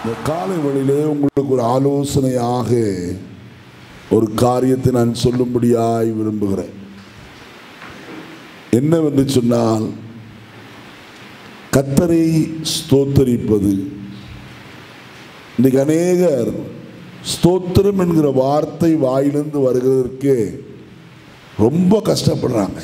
இந்த காலை வழியிலே உங்களுக்கு ஒரு ஆலோசனையாக ஒரு காரியத்தை நான் சொல்லும்படியாய் விரும்புகிறேன் என்னவென்று சொன்னால் கத்தரை ஸ்தோத்தரிப்பது இன்னைக்கு அநேகர் ஸ்தோத்திரம் என்கிற வார்த்தை வாயிலிருந்து வருகிறதற்கு ரொம்ப கஷ்டப்படுறாங்க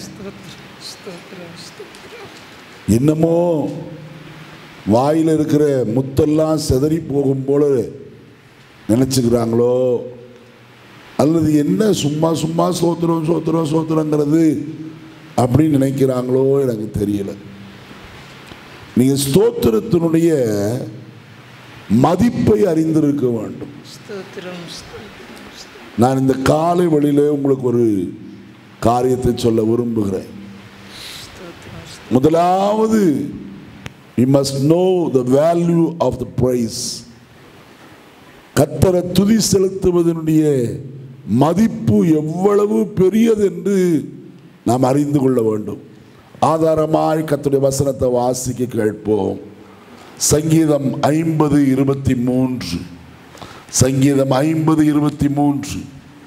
என்னமோ வாயில் இருக்கிற முத்தெல்லாம் செதறி போகும் போல நினச்சிக்கிறாங்களோ அல்லது என்ன சும்மா சும்மா சோத்திரம் சோத்திரம் சோத்திரங்கிறது அப்படின்னு நினைக்கிறாங்களோ எனக்கு தெரியல நீங்கள் ஸ்தோத்திரத்தினுடைய மதிப்பை அறிந்திருக்க வேண்டும் ஸ்தோத்திரம் ஸ்தோத்திரம் நான் இந்த காலை வழியிலே உங்களுக்கு ஒரு காரியத்தை சொல்ல விரும்புகிறேன் ஸ்தோத்திரம் முதலாவது we must know the value of the praise கத்தரை துதி செலுத்துவதனுடைய மதிப்பு எவ்வளவு பெரியது என்று நாம் அறிந்து கொள்ள வேண்டும் ஆதாரமாய் கத்துடைய வசனத்தை வாசிக்க கேட்போம் சங்கீதம் ஐம்பது இருபத்தி மூன்று சங்கீதம் ஐம்பது இருபத்தி மூன்று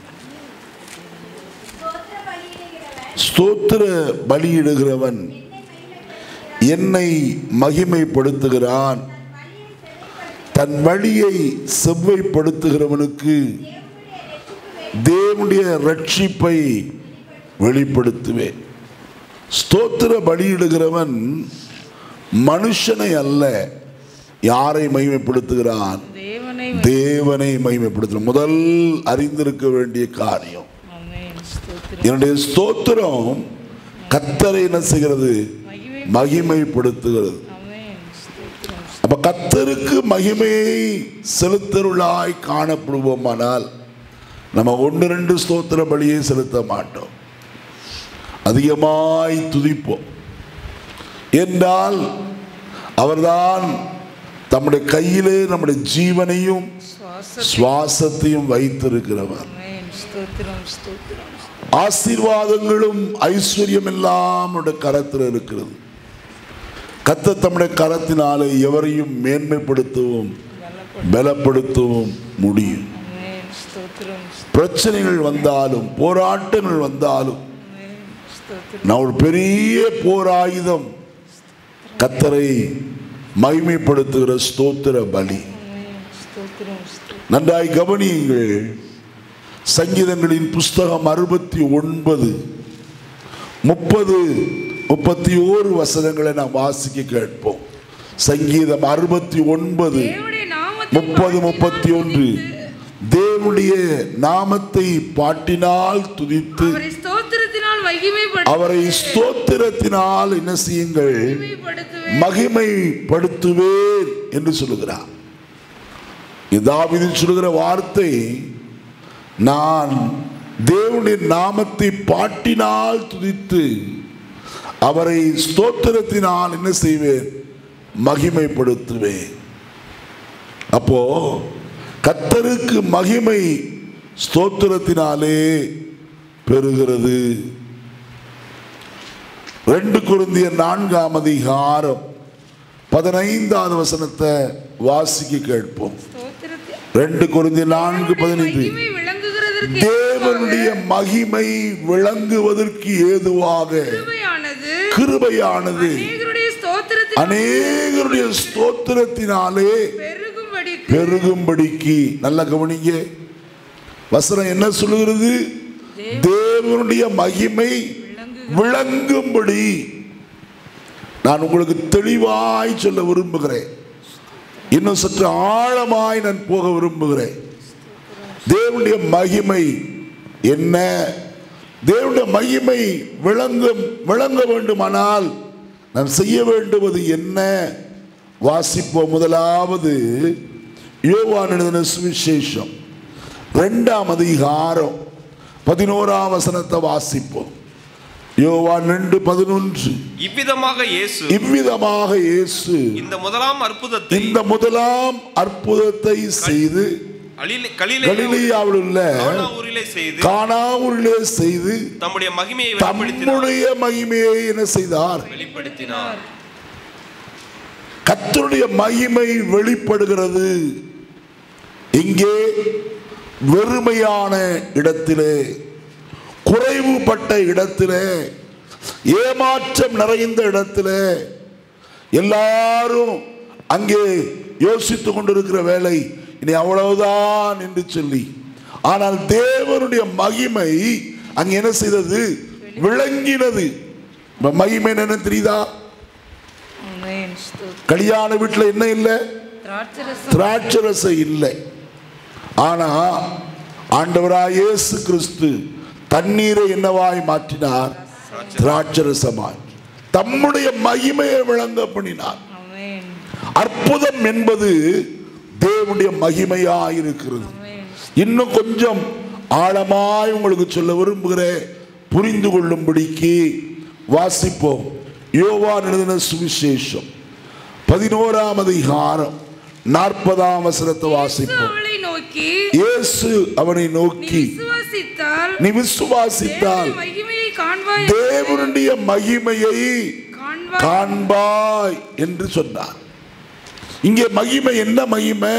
ஸ்தோத்திர பலியிடுகிறவன் என்னை மகிமைப்படுத்துகிறான் தன் வழியை செவ்வைப்படுத்துகிறவனுக்கு தேவனுடைய ரட்சிப்பை வெளிப்படுத்துவேன் ஸ்தோத்திர பலியிடுகிறவன் மனுஷனை அல்ல யாரை மகிமைப்படுத்துகிறான் தேவனை தேவனை மகிமைப்படுத்துகிறான் முதல் அறிந்திருக்க வேண்டிய காரியம் ஆமென் ஸ்தோத்திரம் என்னுடைய ஸ்தோத்திரம் கத்தரை என்ன செய்கிறது மகிமை மகிமைப்படுத்துகிறது ஆமென் ஸ்தோத்திரம் அப்ப கத்தருக்கு மகிமையை செலுத்தருளாய் காணப்படுவோமானால் நம்ம ஒன்று ரெண்டு ஸ்தோத்திர பலியை செலுத்த மாட்டோம் அதிகமாய் துதிப்போம் என்றால் அவர்தான் தம்முடைய கையிலே நம்முடைய ஜீவனையும் சுவாச சுவாசத்தையும் வைத்திருக்கிறவர் ஆமென் ஸ்தோத்திரம் ஸ்தோத்திரம் ஆசீர்வாதங்களும் ஐஸ்வர்யம் எல்லாம் அவருடைய கரத்தில் இருக்கிறது கத்த தம்முடைய கரத்தினாலே எவரையும் மேன்மைப்படுத்தவும் பலப்படுத்தவும் முடியும் ஆமென் ஸ்தோத்திரம் பிரச்சனைகள் வந்தாலும் போராட்டங்கள் வந்தாலும் ஆமென் ஸ்தோத்திரம் நான் ஒரு பெரிய போராயுதம் கத்தரை மகிமைப்படுத்துகிற ஸ்தோத்திர பலி ஆமென் ஸ்தோத்திரம் ஸ்தோத்திரம் நன்றாய் கவனியுங்கள் சங்கீதங்களின் புஸ்தகம் அறுபத்தி ஒன்பது முப்பது முப்பத்தி ஓரு வசனங்களை நாம் வாசிக்க கேட்போம் சங்கீதம் அறுபத்தி ஒன்பது தேவனுடைய நாமத்தை முப்பது முப்பத்தி ஒன்று தேவனுடைய நாமத்தை பாட்டினால் துதித்து அவரை ஸ்தோத்திரத்தினால் மகிமைப்படுத்த அவரை ஸ்தோத்திரத்தினால் என்ன செய்யுங்கள் மகிமைப்படுத்துவேன் மகிமைப்படுத்துவேன் என்று சொல்லுகிறார் இதாவிது சொல்லுகிற வார்த்தை நான் தேவனுடைய நாமத்தை பாட்டினால் துதித்து அவரை ஸ்தோத்திரத்தினால் என்ன செய்வேன் மகிமைப்படுத்துவேன் அப்போ கத்தருக்கு மகிமை ஸ்தோத்திரத்தினாலே பெறுகிறது ரெண்டு குருந்திய நான்காம் அதிகாரம் பதினைந்தாவது வசனத்தை வாசிக்க கேட்போம் ஸ்தோத்திரத்தில் ரெண்டு குருந்திய நான்கு பதினைந்து மகிமை விளங்குகிறதற்கு தேவனுடைய மகிமை விளங்குவதற்கு ஏதுவாக கிருபையானது கிருபையானது அநேகருடைய ஸ்தோத்திரத்தில் அநேகருடைய ஸ்தோத்திரத்தினாலே பெருகும்படி பெருகும்படிக்கு நல்ல கவனிங்க வசனம் என்ன சொல்லுகிறது தேவனுடைய மகிமை விளங்கும்படி நான் உங்களுக்கு தெளிவாய் சொல்ல விரும்புகிறேன் இன்னும் சற்று ஆழமாய் நான் போக விரும்புகிறேன் தேவனுடைய மகிமை என்ன தேவனுடைய மகிமை விளங்கும் விளங்க வேண்டுமானால் நான் செய்ய வேண்டுவது என்ன வாசிப்போம் முதலாவது யோவான் எழுதின சுவிசேஷம் ரெண்டாம் அதிகாரம் பதினோராம் வசனத்தை வாசிப்போம் யோவான் ரெண்டு பதினொன்று இவ்விதமாக இயேசு இவ்விதமாக இயேசு இந்த முதலாம் அற்புதத்தை இந்த முதலாம் அற்புதத்தை செய்து அலிலே- கலிலே கலிலியாவில் உள்ள கானா ஊரிலே செய்து கானாவூரிலே செய்து தம்முடைய மகிமையை வெளிப்படுத்தினார் தம்முடைய மகிமையை என்ன செய்தார் வெளிப்படுத்தினார் கர்த்தருடைய மகிமை வெளிப்படுகிறது இங்கே வெறுமையான இடத்திலே குறைவுபட்ட இடத்திலே ஏமாற்றம் நிறைந்த இடத்திலே எல்லாரும் அங்கே யோசித்துக் கொண்டிருக்கிற வேலை இனி அவ்வளவுதான் என்று சொல்லி ஆனால் தேவனுடைய மகிமை அங்கே என்ன செய்தது விளங்கினது இப்ப மகிமை என்ன தெரியுதா ஆமென். ஸ்தோத்திரம். கல்யாண வீட்டில் என்ன இல்லை திராட்சரசம் திராட்சரசம் இல்லை ஆனா ஆண்டவராய் இயேசு கிறிஸ்து தண்ணீரை என்னவாய் மாற்றினார் திராட்சரசமாய் தம்முடைய மகிமையை விளங்க பண்ணினார் ஆமென். அற்புதம் என்பது தேவனுடைய மகிமையாய் இருக்கிறது ஆமென். இன்னும் கொஞ்சம் ஆழமாய் உங்களுக்கு சொல்ல விரும்புகிறேன் புரிந்து கொள்ளும்படிக்கு வாசிப்போம் யோவான் எழுதின சுவிசேஷம் பதினோராம் அதிகாரம் நாற்பதாம் வசனத்தை இயேசு வாசிப்போம் அவளை நோக்கி இயேசு அவனை நீ நோக்கி விசுவாசித்தால் நீ விசுவாசித்தால் தேவனுடைய மகிமையை காண்பாய் தேவனுடைய மகிமையை காண்பாய் காண்பாய் என்று சொன்னார் இங்கே மகிமை என்ன மகிமை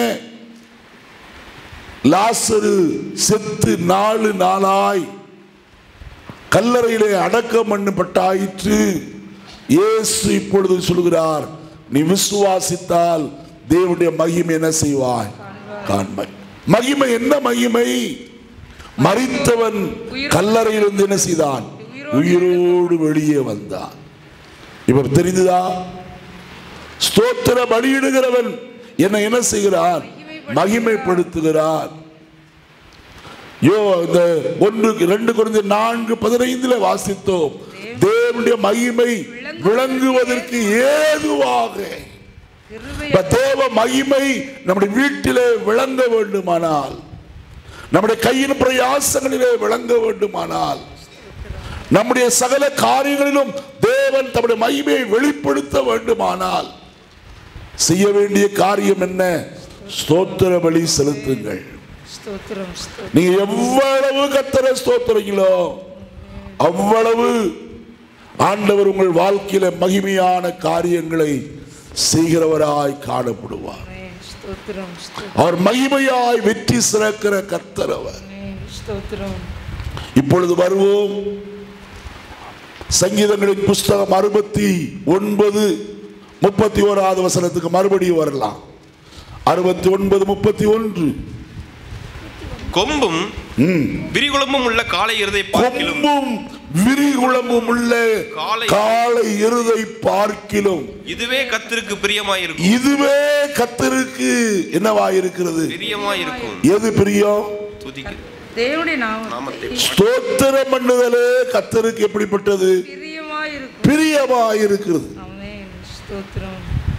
லாசரு செத்து நாலு நாளாய் கல்லறையிலே அடக்கம் பண்ணப்பட்டாயிற்று இயேசு இப்பொழுது சொல்கிறார் நீ விசுவாசித்தால் தேவனுடைய மகிமை என்ன செய்வாய் காண்பாய் மகிமை என்ன மகிமை மறித்தவன் கல்லறையிலிருந்து என்ன செய்தான் உயிரோடு வெளியே வந்தான் இவர் தெரிந்ததா ஸ்தோத்திர பலியிடுகிறவன் என்னை என்ன செய்கிறான் மகிமைப்படுத்துகிறான் யோ இந்த ஒன்று ரெண்டு குறைந்த நான்கு பதினைந்துல வாசித்தோம் தேவனுடைய மகிமை விளங்குவதற்கு ஏதுவாக கிருபை இப்ப தேவ மகிமை நம்முடைய வீட்டிலே விளங்க வேண்டுமானால் நம்முடைய கையின் பிரயாசங்களிலே விளங்க வேண்டுமானால் நம்முடைய சகல காரியங்களிலும் தேவன் தம்முடைய மகிமையை வெளிப்படுத்த வேண்டுமானால் செய்ய வேண்டிய காரியம் என்ன ஸ்தோத்திர பலி செலுத்துங்கள் ஸ்தோத்திரம் ஸ்தோத்திரம் நீங்க எவ்வளவு கத்தரை ஸ்தோத்திரங்களோ அவ்வளவு ஆண்டவர் உங்கள் வாழ்க்கையில மகிமையான காரியங்களை செய்கிறவராய் காணப்படுவார் ஆமென். ஸ்தோத்திரம் ஸ்தோத்திரம் அவர் மகிமையாய் வெற்றி சிறக்கிற கர்த்தர் அவர் ஆமென். ஸ்தோத்திரம் இப்பொழுது வருவோம் சங்கீதங்களின் புஸ்தகம் அறுபத்தி ஒன்பது முப்பத்தி ஓராவது வசனத்துக்கு மறுபடியும் வரலாம் அறுபத்தி ஒன்பது முப்பத்தி ஒன்று கொம்பும் விரிகுளமும் உள்ள காளை இருதை பார்க்கிலும் கொம்பும் விரிகுளமும் உள்ள காளை- காலை இருதை பார்க்கிலும் இதுவே கத்திற்கு பிரியமாயிருக்கும் இதுவே கத்தருக்கு என்னவாயிருக்கிறது பிரியமாயிருக்கும் எது பிரியம் துதிக்கு தேவனுடைய நாமத்தை நாமத்தை ஸ்தோத்திரம் பண்ணுதலே கத்தருக்கு எப்படிப்பட்டது பிரியமாயிருக்கும் பிரியமாயிருக்கிறது ஆமென். ஸ்தோத்திரம்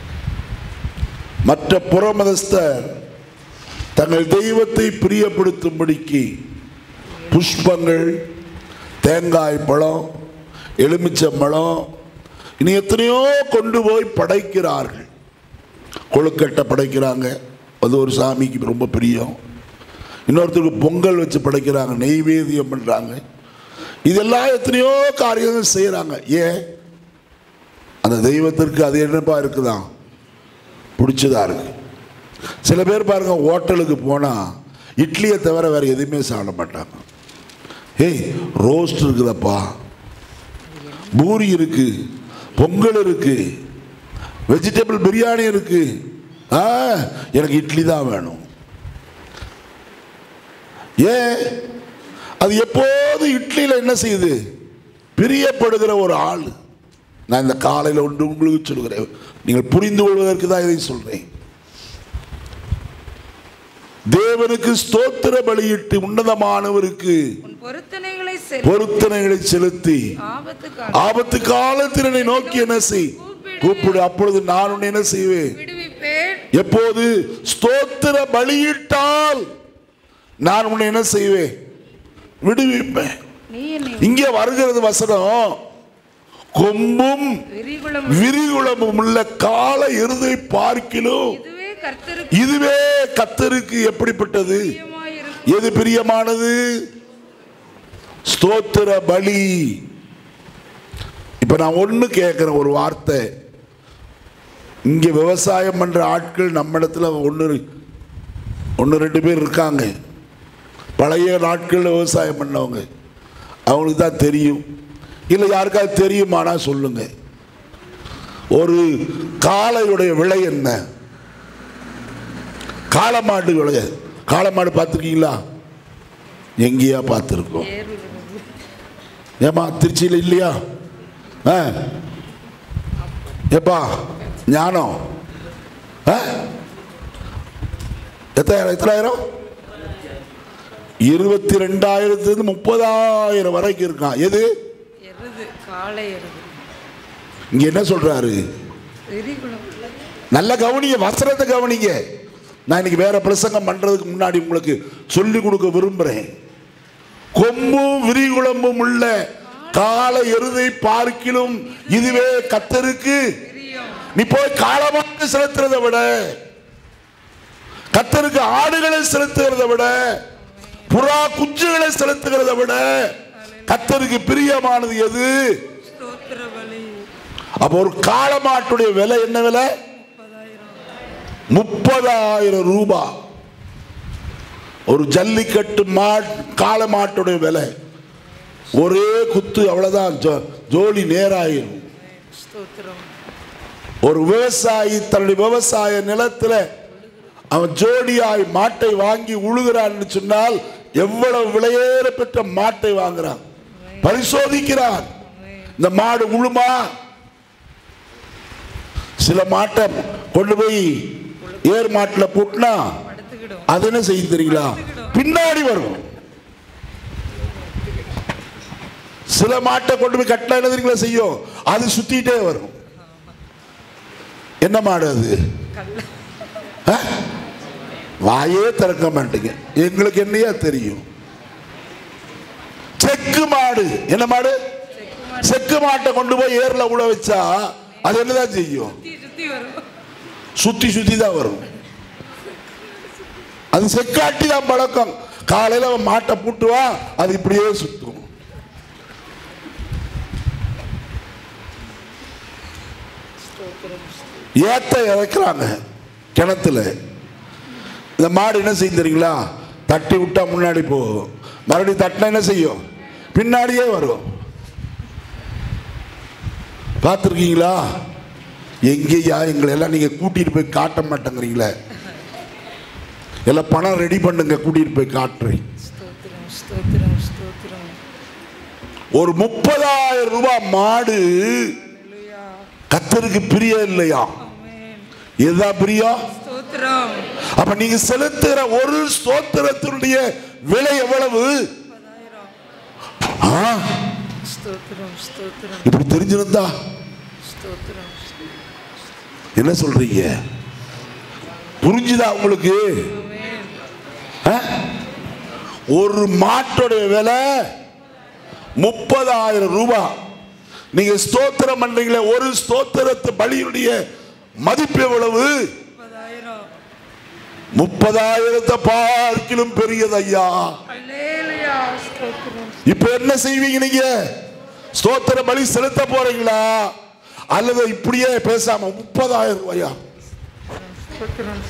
மற்ற புறமதஸ்தர் தங்கள் தெய்வத்தை பிரியப்படுத்தும்படிக்கு புஷ்பங்கள் தேங்காய் பழம் எலுமிச்சம்பழம் இனி எத்தனையோ கொண்டு போய் படைக்கிறார்கள் கொழுக்கட்டை படைக்கிறாங்க அது ஒரு சாமிக்கு ரொம்ப பிரியம் இன்னொருத்தருக்கு பொங்கல் வச்சு படைக்கிறாங்க நெய்வேத்தியம் பண்ணுறாங்க இதெல்லாம் எத்தனையோ காரியங்கள் செய்கிறாங்க ஏன் அந்த தெய்வத்திற்கு அது என்னப்பா இருக்குதான் பிடிச்சதா இருக்கு சில பேர் பாருங்க ஹோட்டலுக்கு போனால் இட்லியை தவிர வேற எதுவுமே சாப்பிட மாட்டாங்க ஏய் ரோஸ்ட் இருக்குதப்பா பூரி இருக்கு பொங்கல் இருக்கு வெஜிடபிள் பிரியாணி இருக்கு ஆ எனக்கு இட்லி தான் வேணும் ஏன் அது எப்போது இட்லியில் என்ன செய்யுது பிரியப்படுகிற ஒரு ஆள் நான் இந்த காலையில் ஒன்று உங்களுக்கு சொல்கிறேன் நீங்கள் புரிந்து கொள்வதற்கு தான் இதை சொல்றேன் தேவனுக்கு ஸ்தோத்திர பலியிட்டு உன்னதமானவருக்கு உன் பொருத்தனைகளை செல் பொருத்தனைகளை செலுத்தி ஆபத்து ஆபத்து காலத்தில் என்னை நோக்கி என்ன செய் கூப்பிடு அப்பொழுது நான் உன்னை என்ன செய்வேன் விடுவிப்பேன் எப்போது ஸ்தோத்திர பலியிட்டால் நான் உன்னை என்ன செய்வேன் விடுவிப்பேன் நீ என்னை இங்கே வருகிறது வசனம் கொம்பும் விரிகுளம் விரிகுளமும் உள்ள கால இருதை பார்க்கிலும் இதுவே கர்த்தருக்கு இதுவே கத்தருக்கு எப்படிப்பட்டது பிரியமாயிருக்கும் எது பிரியமானது ஸ்தோத்திர பலி இப்ப நான் ஒண்ணு கேட்கிறேன் ஒரு வார்த்தை இங்க விவசாயம் பண்ற ஆட்கள் நம்ம இடத்துல ஒண்ணு ஒன்று ரெண்டு பேர் இருக்காங்க பழைய நாட்களில் விவசாயம் பண்ணவங்க அவங்களுக்கு தான் தெரியும் இல்லை யாருக்காவது தெரியுமானா சொல்லுங்க ஒரு காளையுடைய விலை என்ன காளமாடு விலை காளமாடு பார்த்துருக்கீங்களா எங்கேயா பார்த்துருக்கோம் ஏமா திருச்சியில் இல்லையா ஆ ஏப்பா ஞானம் ஆ எத்தாயிரம் எத்தனாயிரம் இருபத்தி ரெண்டாயிரத்துலேருந்து முப்பதாயிரம் வரைக்கும் இருக்கான் எது எருது காளை எருது இங்க என்ன சொல்றாரு விரிகுளம் நல்ல கவனிங்க வசனத்தை கவனிங்க நான் இன்னைக்கு வேற பிரசங்கம் பண்றதுக்கு முன்னாடி உங்களுக்கு சொல்லி கொடுக்க விரும்புறேன் கொம்பும் விரிகுளம்பும் உள்ள கால எருதை பார்க்கிலும் இதுவே கத்தருக்கு பிரியம் நீ போய் காலமாக செலுத்துறதை விட கத்தருக்கு ஆடுகளை செலுத்துகிறத விட புறா குஞ்சுகளை செலுத்துகிறத விட கத்தருக்கு பிரியமானது எது ஸ்தோத்திர பலி அப்போ ஒரு காளமாட்டுடைய விலை என்ன விலை முப்பதாயிரம் முப்பதாயிரம் ரூபாய் ஒரு ஜல்லிக்கட்டு மா காளமாட்டுடைய விலை ஒரே குத்து அவ்வளவுதான் ஜோ- ஜோலி நேராயிரும் ஸ்தோத்திரம் ஒரு விவசாயி தன்னுடைய விவசாய நிலத்துல அவன் ஜோடியாய் மாட்டை வாங்கி உழுகிறான்னு சொன்னால் எவ்வளவு விலையேற பெற்ற மாட்டை வாங்குறான் பரிசோதிக்கிறான் இந்த மாடு உழுமா சில மாட்டை கொண்டு போய் ஏர் மாட்டில் பூட்டினா படுத்துக்கிடும் அது என்ன செய்யும் தெரியுங்களா பின்னாடி வரும் சில மாட்டை கொண்டு போய் கட்டினா என்ன தெரியுங்களா செய்யும் அது சுத்திட்டே வரும் என்ன மாடு அது கல்ல ஆ? வாயே திறக்க மாட்டீங்க எங்களுக்கு என்னையா தெரியும் செக்கு மாடு என்ன மாடு செக்கு மாட்டை கொண்டு போய் ஏர்ல உள்ள வச்சா அது என்னதான் செய்யும் சுத்தி சுத்தி வரும் சுத்தி சுத்தி தான் வரும் அது செக்காட்டி தான் பழக்கம் காலையில அவன் மாட்டை பூட்டுவான் அது இப்படியே சுத்தும் ஏத்த இறக்குறாங்க கிணத்துல இந்த மாடு என்ன செய்யும் தெரியுங்களா தட்டி விட்டா முன்னாடி போகும் மறுபடியும் தட்டினா என்ன செய்யும் பின்னாடியே வரும் பார்த்துருக்கீங்களா எங்கேயா எங்களை எல்லாம் நீங்க கூட்டிட்டு போய் காட்ட மாட்டேங்கிறீங்களே எல்லாம் பணம் ரெடி பண்ணுங்க கூட்டிட்டு போய் காட்டுறேன் ஸ்தோத்திரம் ஸ்தோத்திரம் ஸ்தோத்திரம் ஒரு முப்பதாயிரம் ரூபாய் மாடு அல்லேலூயா கத்தருக்கு பிரியம் இல்லையா ஆமென் இதுதான் பிரியம் ஸ்தோத்திரம் அப்ப நீங்க செலுத்துகிற ஒரு ஸ்தோத்திரத்தினுடைய விலை எவ்வளவு முப்பதாயிரம் ஆ, ஸ்தோத்திரம் ஸ்தோத்திரம் இப்படி தெரிஞ்சிருந்தா ஸ்தோத்திரம் என்ன சொல்றீங்க புரிஞ்சுதா உங்களுக்கு ஆமென் ஆ? ஒரு மாட்டோடைய விலை முப்பதாயிரம் ரூபாய் நீங்க ஸ்தோத்திரம் பண்றீங்களே ஒரு ஸ்தோத்திரத்து பலியினுடைய மதிப்பு எவ்வளவு முப்பதாயிரம் முப்பதாயிரத்தை பார்க்கிலும் பெரியது ஐயா அல்லேலூயா ஸ்தோத்திரம் இப்ப என்ன செய்வீங்க நீங்க ஸ்தோத்திர பலி செலுத்த போறீங்களா அல்லது இப்படியே பேசாம முப்பதாயிரம் ரூபாயா ஸ்தோத்திரம்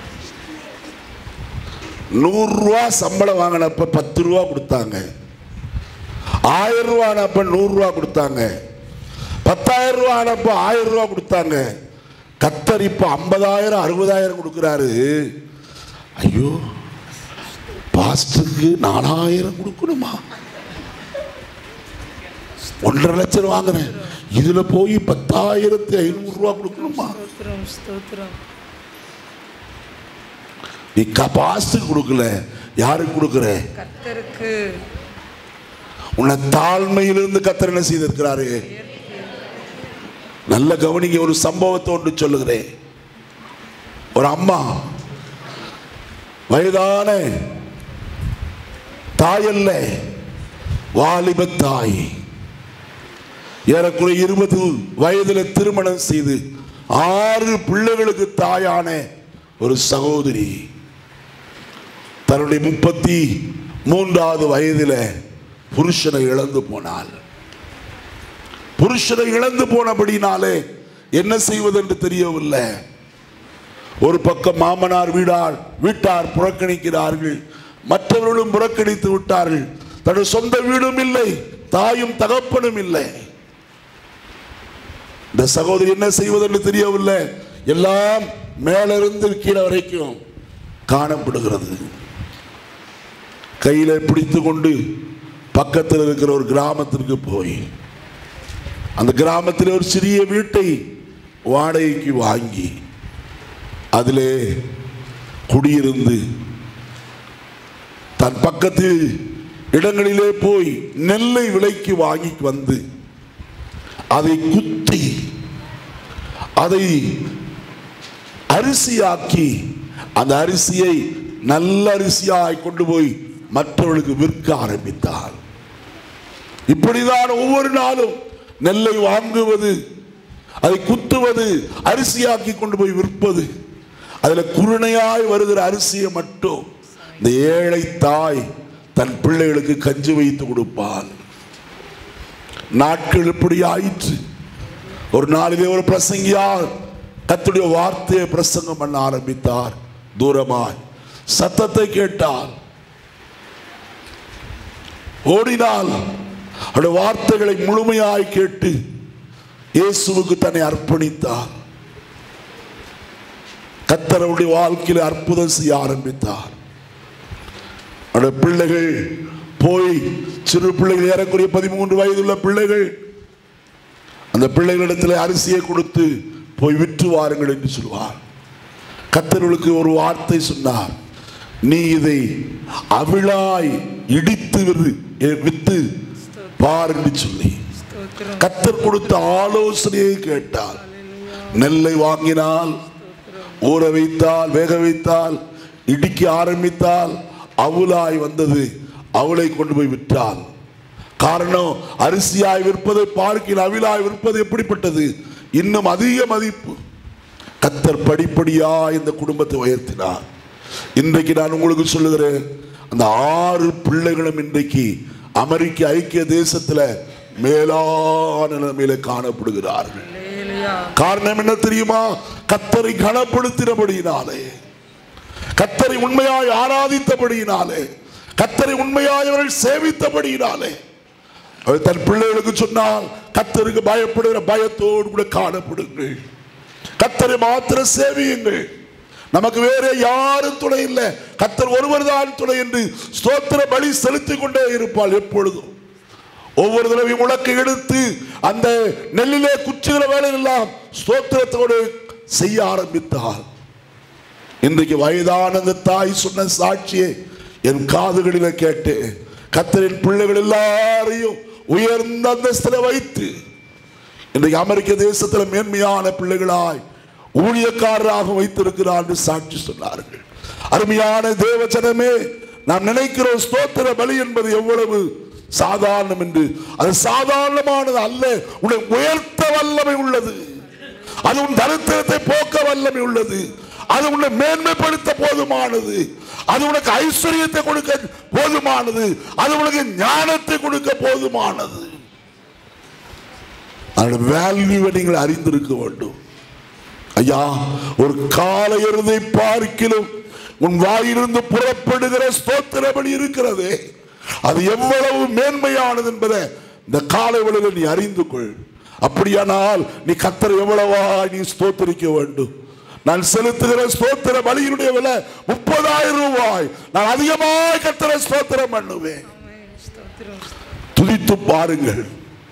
நூறு ரூபா சம்பளம் வாங்கினப்ப பத்து ரூபா கொடுத்தாங்க ஆயிரம் ரூபா ஆனப்ப நூறு ரூபா கொடுத்தாங்க பத்தாயிரம் ரூபா ஆனப்ப ஆயிரம் ரூபா கொடுத்தாங்க கத்தர் இப்ப ஐம்பதாயிரம் அறுபதாயிரம் கொடுக்குறாரு ஐயோ பாஸ்டருக்கு நாலாயிரம் கொடுக்கணுமா ஒன்றரை லட்சம் வாங்குறேன் இதுல போய் பத்தாயிரத்தி ஐநூறு ரூபா கொடுக்கணுமா ஸ்தோத்திரம் ஸ்தோத்திரம் நீ பாஸ்டருக்கு கொடுக்கல யாருக்கு கொடுக்குற கர்த்தருக்கு உன்னை தாழ்மையிலிருந்து கத்தர் என்ன செய்திருக்கிறாரு நல்ல கவனிங்க ஒரு சம்பவத்தை ஒன்று சொல்லுகிறேன் ஒரு அம்மா வயதான தாயல்ல வாலிப தாய் ஏறக்குறைய இருபது வயதுல திருமணம் செய்து ஆறு பிள்ளைகளுக்கு தாயான ஒரு சகோதரி தன்னுடைய முப்பத்தி மூன்றாவது வயதில புருஷனை இழந்து போனாள் புருஷனை இழந்து போனபடினாலே என்ன செய்வது என்று தெரியவில்லை ஒரு பக்கம் மாமனார் வீடார் வீட்டார் புறக்கணிக்கிறார்கள் மற்றவர்களும் புறக்கணித்து விட்டார்கள் தன்னுடைய சொந்த வீடும் இல்லை தாயும் தகப்பனும் இல்லை இந்த சகோதரி என்ன செய்வதென்று தெரியவில்லை எல்லாம் மேலிருந்து கீழே வரைக்கும் காணப்படுகிறது கையில பிடித்து கொண்டு பக்கத்தில் இருக்கிற ஒரு கிராமத்திற்கு போய் அந்த கிராமத்தில் ஒரு சிறிய வீட்டை வாடகைக்கு வாங்கி அதிலே குடியிருந்து தன் பக்கத்து இடங்களிலே போய் நெல்லை விலைக்கு வாங்கி வந்து அதை குத்தி அதை அரிசியாக்கி அந்த அரிசியை நல்ல அரிசியாய் கொண்டு போய் மற்றவர்களுக்கு விற்க ஆரம்பித்தார் இப்படிதான் ஒவ்வொரு நாளும் நெல்லை வாங்குவது அதை குத்துவது அரிசியாக்கி கொண்டு போய் விற்பது அதுல குருணையாய் வருகிற அரிசியை மட்டும் இந்த ஏழை தாய் தன் பிள்ளைகளுக்கு கஞ்சி வைத்து கொடுப்பாள் நாட்கள் இப்படி ஆயிற்று ஒரு நாளிலே ஒரு பிரசங்கியார் கத்துடைய வார்த்தையை பிரசங்கம் பண்ண ஆரம்பித்தார் தூரமாய் சத்தத்தை கேட்டார் ஓடினால் அவருடைய வார்த்தைகளை முழுமையாய் கேட்டு இயேசுவுக்கு தன்னை அர்ப்பணித்தார் கத்தரவுடைய வாழ்க்கையில் அற்புதம் செய்ய ஆரம்பித்தார் அவருடைய பிள்ளைகள் போய் சிறு பிள்ளைகள் ஏறக்குறைய பதிமூன்று வயதுள்ள பிள்ளைகள் அந்த பிள்ளைகளிடத்தில் அரிசியை கொடுத்து போய் விற்று வாருங்கள் என்று சொல்வார் கத்தர்களுக்கு ஒரு வார்த்தை சொன்னார் நீ இதை அவிழாய் இடித்து விரு- வித்து பார் என்று சொல்லி ஸ்தோத்திரம் கத்தர் கொடுத்த ஆலோசனையை கேட்டார் நெல்லை வாங்கினால் ஊற வைத்தால் வேக வைத்தால் இடிக்க ஆரம்பித்தால் அவுலாய் வந்தது அவளை கொண்டு போய் விற்றால் காரணம் அரிசியாய் விற்பதை பார்க்கில் அவிலாய் விற்பது எப்படிப்பட்டது இன்னும் அதிக மதிப்பு கத்தர் படிப்படியா இந்த குடும்பத்தை உயர்த்தினார் இன்றைக்கு நான் உங்களுக்கு சொல்லுகிறேன் அந்த ஆறு பிள்ளைகளும் இன்றைக்கு அமெரிக்க ஐக்கிய தேசத்துல மேலான நிலைமையில காணப்படுகிறார்கள் அல்லேலூயா காரணம் என்ன தெரியுமா கத்தரை கனப்படுத்தினபடியினாலே கத்தரை உண்மையாய் ஆராதித்தபடியினாலே கத்தரை உண்மையாய் அவர்கள் சேவித்தபடியினாலே அவர் தன் பிள்ளைகளுக்கு சொன்னால் கத்தருக்கு பயப்படுகிற பயத்தோடு கூட காணப்படுங்கள் கத்தரை மாத்திரம் சேவியுங்கள் நமக்கு வேற யாரும் துணை இல்லை கத்தர் ஒருவர் தான் துணை என்று ஸ்தோத்திர பலி செலுத்திக் கொண்டே இருப்பாள் எப்பொழுதும் ஒவ்வொரு தடவையும் முழக்கை எடுத்து அந்த நெல்லிலே குச்சுகிற வேலையெல்லாம் ஸ்தோத்திரத்தோடு செய்ய ஆரம்பித்தார் இன்றைக்கு வயதான அந்த தாய் சொன்ன சாட்சியை என் காதுகளில கேட்டு கத்தரின் பிள்ளைகள் எல்லாரையும் உயர்ந்த அந்தஸ்தில வைத்து இன்றைக்கு அமெரிக்க தேசத்தில் மேன்மையான பிள்ளைகளாய் ஊழியக்காரராக வைத்திருக்கிறார் என்று சாட்சி சொன்னார்கள் அருமையான தேவஜனமே நாம் நினைக்கிறோம் ஸ்தோத்திர பலி என்பது எவ்வளவு சாதாரணம் என்று அது சாதாரணமானது அல்ல உன்னை உயர்த்த வல்லமை உள்ளது அது உன் தரித்திரத்தை போக்க வல்லமை உள்ளது அது உன்னை மேன்மைப்படுத்த போதுமானது அது உனக்கு ஐஸ்வர்யத்தை கொடுக்க போதுமானது அது உனக்கு ஞானத்தை கொடுக்க போதுமானது அதோட வேல்யூவை நீங்கள் அறிந்திருக்க வேண்டும் ஐயா ஒரு கால எருதை பார்க்கிலும் உன் வாயிலிருந்து புறப்படுகிற ஸ்தோத்திர பலி இருக்கிறதே அது எவ்வளவு மேன்மையானது என்பதை இந்த காலை வேளையில் நீ அறிந்து கொள் அப்படியானால் நீ கத்தர் எவ்வளவா நீ ஸ்தோத்தரிக்க வேண்டும் நான் செலுத்துகிற ஸ்தோத்திர பலியினுடைய விலை முப்பதாயிரம் ரூபாய் நான் அதிகமாய் கத்தர ஸ்தோத்திரம் பண்ணுவேன் ஆமென். ஸ்தோத்திரம் துதித்து பாருங்கள்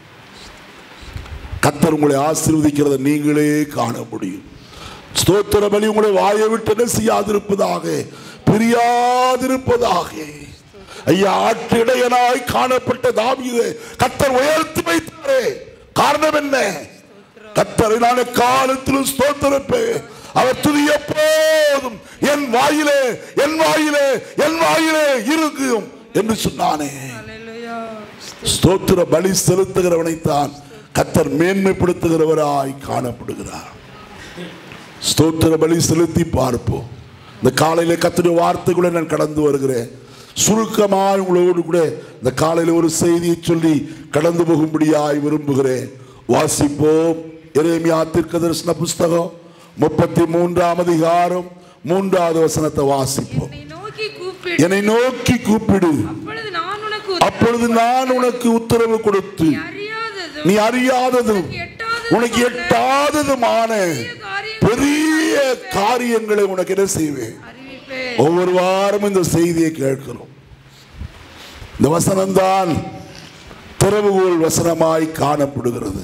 கத்தர் உங்களை ஆசீர்வதிக்கிறதை நீங்களே காண முடியும் ஸ்தோத்திர பலி உங்களை வாயை விட்டு என்ன செய்யாதிருப்பதாக பிரியாதிருப்பதாக ஐயா ஆட்டிடையனாய் காணப்பட்ட தாவீது கத்தர் உயர்த்தி வைத்தாரே காரணம் என்ன கத்தரை நான் காலத்திலும் ஸ்தோத்திரப்பேன் அவர் துதி எப்போதும் என் வாயிலே என் வாயிலே என் வாயிலே இருக்கும் என்று சொன்னானே அல்லேலூயா ஸ்தோத்திர பலி செலுத்துகிறவனைத்தான் கத்தர் மேன்மைப்படுத்துகிறவராய் காணப்படுகிறார் ஸ்தோத்திர பலி செலுத்தி பார்ப்போம் இந்த காலையில கத்துடைய வார்த்தைக்குள்ள நான் கடந்து வருகிறேன் சுருக்கமாய் உங்களோடு கூட இந்த காலையில ஒரு செய்தியை சொல்லி கடந்து போகும்படியாய் விரும்புகிறேன் வாசிப்போம் எரேமியா தீர்க்க தரிசன புஸ்தகம் முப்பத்தி மூன்றாம் அதிகாரம் மூன்றாவது வசனத்தை வாசிப்போம் என்னை நோக்கி கூப்பிடு என்னை நோக்கி கூப்பிடு அப்பொழுது நான் உனக்கு அப்பொழுது நான் உனக்கு உத்தரவு கொடுத்து நீ அறியாததும் நீ அறியாததும் எட்டாததுமான உனக்கு எட்டாததுமான காரியங்களை பெரிய காரியங்களை உனக்கு என்ன செய்வேன் அறிவிப்பேன் ஒவ்வொரு வாரம் இந்த செய்தியை கேட்கிறோம் இந்த வசனம்தான் திறவுகோல் வசனமாய் காணப்படுகிறது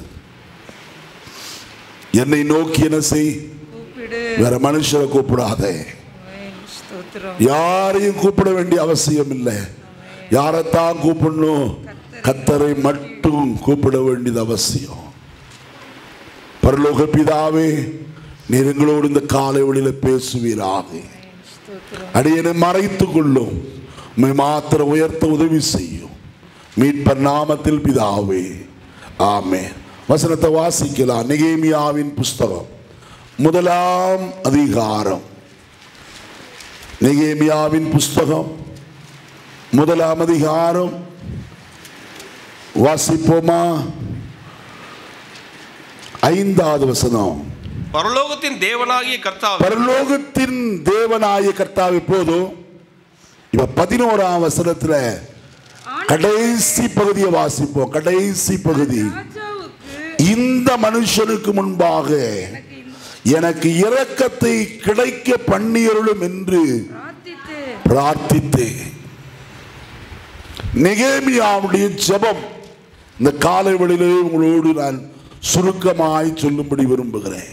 என்னை நோக்கி என்ன செய் கூப்பிடு வேற மனுஷரை கூப்பிடாதே ஆமென். ஸ்தோத்திரம் யாரையும் கூப்பிட வேண்டிய அவசியம் இல்லை யாரைத்தான் கூப்பிடணும் கத்தரை மட்டும் கூப்பிட வேண்டியது அவசியம் பரலோக பிதாவே நீர் எங்களோடு இந்த காலை வழியில பேசுவீராக ஸ்தோத்திரம் அடியனை மறைத்துக் கொள்ளும் உம்மை மாத்திரம் உயர்த்த உதவி செய்யும் மீட்பர் நாமத்தில் பிதாவே ஆமே வசனத்தை வாசிக்கலாம் நெகேமியாவின் புஸ்தகம் முதலாம் அதிகாரம் நெகேமியாவின் புஸ்தகம் முதலாம் அதிகாரம் வாசிப்போமா ஐந்தாவது வசனம் பரலோகத்தின் தேவனாகிய கர்த்தாவே பரலோகத்தின் தேவனாய கர்த்தாவை போதும் இப்ப பதினோராம் வசனத்துல கடைசி பகுதியை வாசிப்போம் கடைசி பகுதி ராஜாவுக்கு இந்த மனுஷனுக்கு முன்பாக எனக்கு இந்த எனக்கு இரக்கத்தை கிடைக்க பண்ணியருளும் என்று பிரார்த்தித்து பிரார்த்தித்து நெகேமியாவுடைய ஜெபம் இந்த காலை வழியிலே உங்களோடு நான் சுருக்கமாய் சொல்லும்படி விரும்புகிறேன்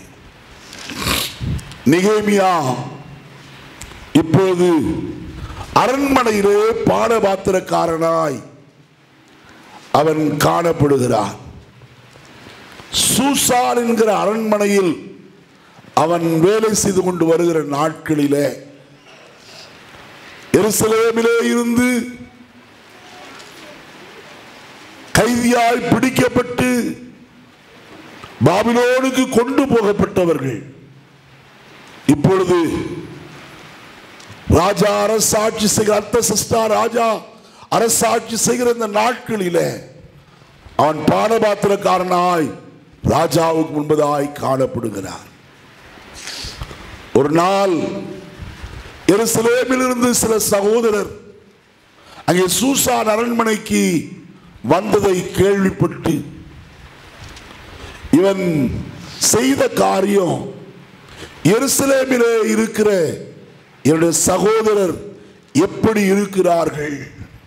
நெகேமியா இப்போது அரண்மனையிலே பாடபாத்திரக்காரனாய் அவன் காணப்படுகிறான் சூசான் என்கிற அரண்மனையில் அவன் வேலை செய்து கொண்டு வருகிற நாட்களிலே எருசலேமிலே இருந்து கைதியாய் பிடிக்கப்பட்டு பாபிலோனுக்கு கொண்டு போகப்பட்டவர்கள் இப்பொழுது ராஜா அரசாட்சி செய்கிற அர்த்தசஸ்டா ராஜா அரசாட்சி செய்கிற இந்த நாட்களிலே அவன் பானபாத்திரக்காரனாய் ராஜாவுக்கு முன்பதாய் காணப்படுகிறான் ஒரு நாள் எருசலேமிலிருந்து சில சகோதரர் அங்கே சூசான் அரண்மனைக்கு வந்ததை கேள்விப்பட்டு இவன் செய்த காரியம் எருசலேமிலே இருக்கிற என்னுடைய சகோதரர் எப்படி இருக்கிறார்கள்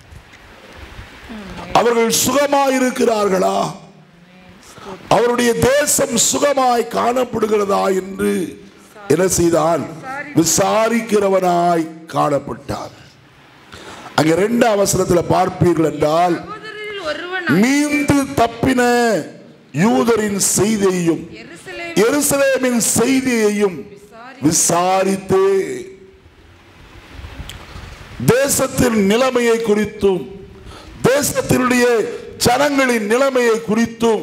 அவர்கள் சுகமாய் இருக்கிறார்களா அவருடைய தேசம் சுகமாய் காணப்படுகிறதா என்று என்ன செய்தான் விசாரிக்கிறவனாய் காணப்பட்டான் அங்க ரெண்டு அவசரத்தில் பார்ப்பீர்கள் என்றால் சகோதரரில் ஒருவன் மீண்டு தப்பின யூதரின் செய்தியையும் எருசலேம் எருசலேமின் செய்தியையும் விசாரித்து தேசத்தின் நிலைமையை குறித்தும் தேசத்தினுடைய ஜனங்களின் நிலைமையை குறித்தும்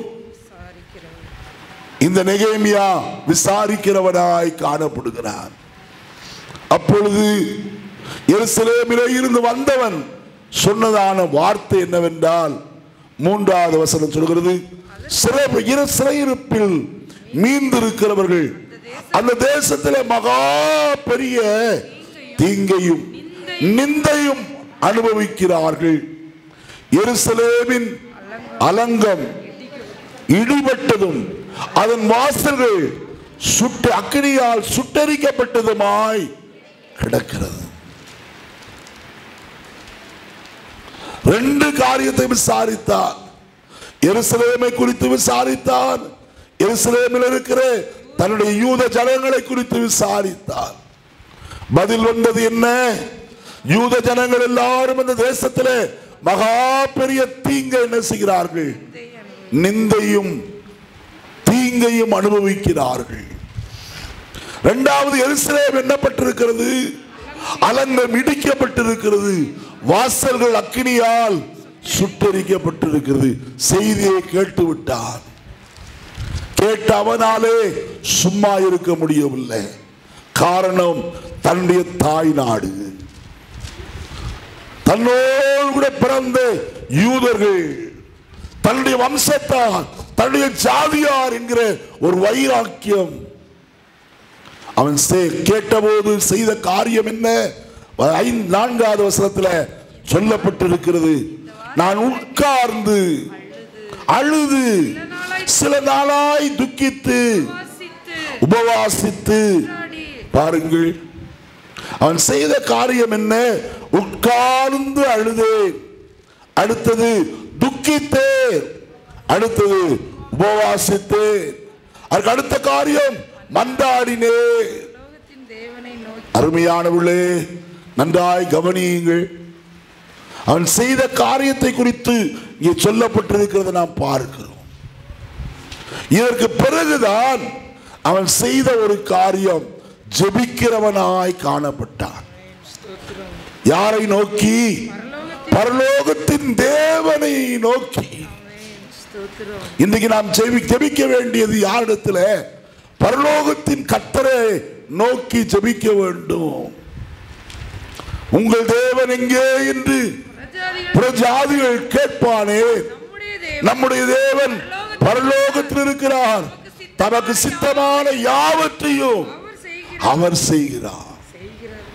இந்த நெகேமியா விசாரிக்கிறவனாய் காணப்படுகிறான் அப்பொழுது எருசலேமிலே இருந்து வந்தவன் சொன்னதான வார்த்தை என்னவென்றால் மூன்றாவது வசனம் சொல்கிறது சிறை இரு- சிறையிருப்பில் மீந்திருக்கிறவர்கள் அந்த தேசத்திலே மகா பெரிய தீங்கையும் நிந்தையும் அனுபவிக்கிறார்கள் எருசலேமின் அலங்கம் இடிபட்டதும் அதன் வாசல்கள் சுட்டு அக்கினியால் சுட்டரிக்கப்பட்டதுமாய் கிடக்கிறது ரெண்டு காரியத்தை விசாரித்தார் எருசலேமை குறித்து விசாரித்தார் எருசலேமில் இருக்கிற தன்னுடைய யூத ஜனங்களை குறித்து விசாரித்தார் பதில் வந்தது என்ன யூத ஜனங்கள் எல்லாரும் அந்த தேசத்திலே மகா பெரிய தீங்கை என்ன செய்கிறார்கள் நிந்தையும் தீங்கையும் அனுபவிக்கிறார்கள் இரண்டாவது எருசலேம் எண்ணப்பட்டிருக்கிறது அலங்கம் இடிக்கப்பட்டிருக்கிறது வாசல்கள் அக்கினியால் சுட்டரிக்கப்பட்டிருக்கிறது செய்தியை கேட்டு விட்டான் கேட்ட அவனாலே சும்மா இருக்க முடியவில்லை காரணம் தன்னுடைய தாய் நாடு தன்னோடு கூட பிறந்த யூதர்கள் தன்னுடைய வம்சத்தார் தன்னுடைய ஜாதியார் என்கிற ஒரு வைராக்கியம் அவன் செய்- கேட்டபோது செய்த காரியம் என்ன ஐந்து நான்காவது வசனத்துல சொல்லப்பட்டிருக்கிறது நான் உட்கார்ந்து அழுது சில நாளாய் துக்கித்து வாசித்து உபவாசித்து போராடி பாருங்கள் அவன் செய்த காரியம் என்ன உட்கார்ந்து அழுதேன் அடுத்தது துக்கித்தேன் அடுத்தது உபவாசித்தேன் அதுக்கு அடுத்த காரியம் மந்தாடினேன் உலகத்தின் தேவனை நோக்கி அருமையானவர்களே நன்றாய் கவனியுங்கள் அவன் செய்த காரியத்தை குறித்து இங்கே சொல்லப்பட்டிருக்கிறதை நாம் பார்க்கிறோம் இதற்கு பிறகுதான் அவன் செய்த ஒரு காரியம் ஜெபிக்கிறவனாய் காணப்பட்டான் ஸ்தோத்திரம் யாரை நோக்கி பரலோகத்தின் பரலோகத்தின் தேவனை நோக்கி ஆமென். ஸ்தோத்திரம் இன்றைக்கு நாம் ஜெபி ஜெபிக்க வேண்டியது யாரிடத்துல பரலோகத்தின் கத்தரை நோக்கி ஜெபிக்க வேண்டும் உங்கள் தேவன் எங்கே என்று பிரஜாதிகள் பிரஜாதிகள் கேட்பானே நம்முடைய தேவன் நம்முடைய தேவன் பரலோகத்தில் இருக்கிறார் தமக்கு சித்தமான யாவற்றையும் அவர் செய்கிறார் அவர் செய்கிறார் செய்கிறார்